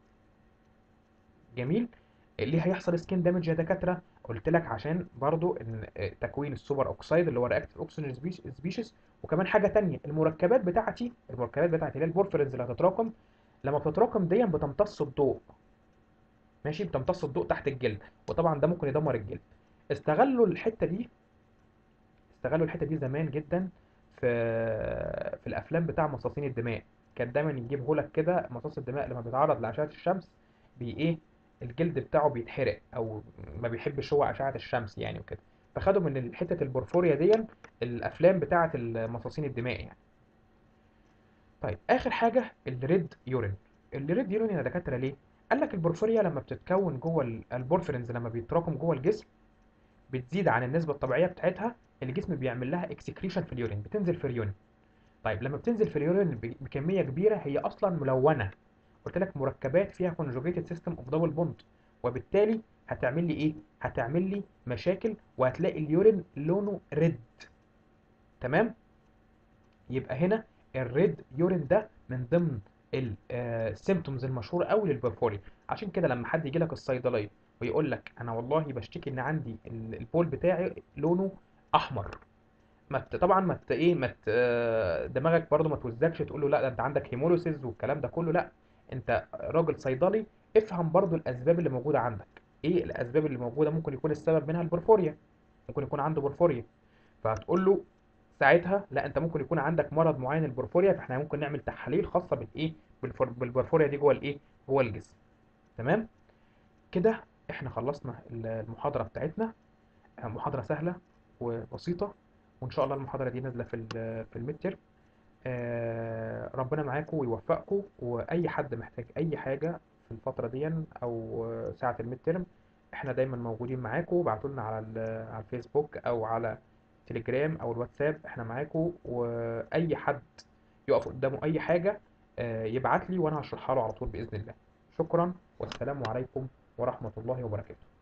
جميل ليه هيحصل سكين دامج يا دكاتره قلت لك عشان برضو ان آه، تكوين السوبر اوكسايد اللي هو رياكتيف اوكسجين سبيشيز وكمان حاجه تانية المركبات بتاعتي المركبات بتاعتي اللي هي البورفيرينز اللي هتتراكم لما بتتراكم دي بتمتص الضوء ماشي بتمتص الضوء تحت الجلد وطبعا ده ممكن يدمر الجلد استغلوا الحته دي استغلوا الحته دي زمان جدا في في الافلام بتاع مصاصين الدماء كان دايما يجيبه لك كده مصاص الدماء لما بيتعرض لاشعه الشمس بي ايه الجلد بتاعه بيتحرق او ما بيحبش هو اشعه الشمس يعني وكده فخدوا من حته البورفوريا دي الافلام بتاعه المصاصين الدماء يعني طيب اخر حاجه الريد يورين الريد يورين يا دكاتره ليه قال لك البورفوريا لما بتتكون جوه ال- البورفرينز لما بيتراكم جوه الجسم بتزيد عن النسبه الطبيعيه بتاعتها الجسم بيعمل لها اكسكريشن في اليورين بتنزل في اليورين طيب لما بتنزل في اليورين ب- بكميه كبيره هي اصلا ملونه قلت لك مركبات فيها conjugated system of double bond وبالتالي هتعمل لي ايه هتعمل لي مشاكل وهتلاقي اليورين لونه ريد تمام يبقى هنا الريد يورين ده من ضمن السيمتومز المشهوره قوي للبرفوريا عشان كده لما حد يجي لك الصيدليه ويقول لك انا والله بشتكي ان عندي ال- البول بتاعي لونه احمر ما ت- طبعا ما ت- ايه ما ت- آه، دماغك برضو ما توزكش تقول له لا ده انت عندك هيموليسيس والكلام ده كله لا انت راجل صيدلي افهم برضو الاسباب اللي موجوده عندك ايه الاسباب اللي موجوده ممكن يكون السبب منها البورفوريا ممكن يكون عنده بورفوريا فهتقول له ساعتها لا انت ممكن يكون عندك مرض معين البورفوريا فاحنا ممكن نعمل تحاليل خاصه بالايه بالفور- بالبورفوريا دي جوه الايه جوه الجسم تمام كده احنا خلصنا المحاضره بتاعتنا محاضره سهله وبسيطه وان شاء الله المحاضره دي نازله في ال في الميد تيرم آه، ربنا معاكم ويوفقكم واي حد محتاج اي حاجه في الفتره دي او ساعه الميد تيرم احنا دايما موجودين معاكم ابعتوا لنا على ال- على الفيسبوك او على تليجرام او الواتساب احنا معاكم واي حد يقف قدامه اي حاجه آه، يبعت لي وانا هشرحها له على طول باذن الله شكرا والسلام عليكم ورحمه الله وبركاته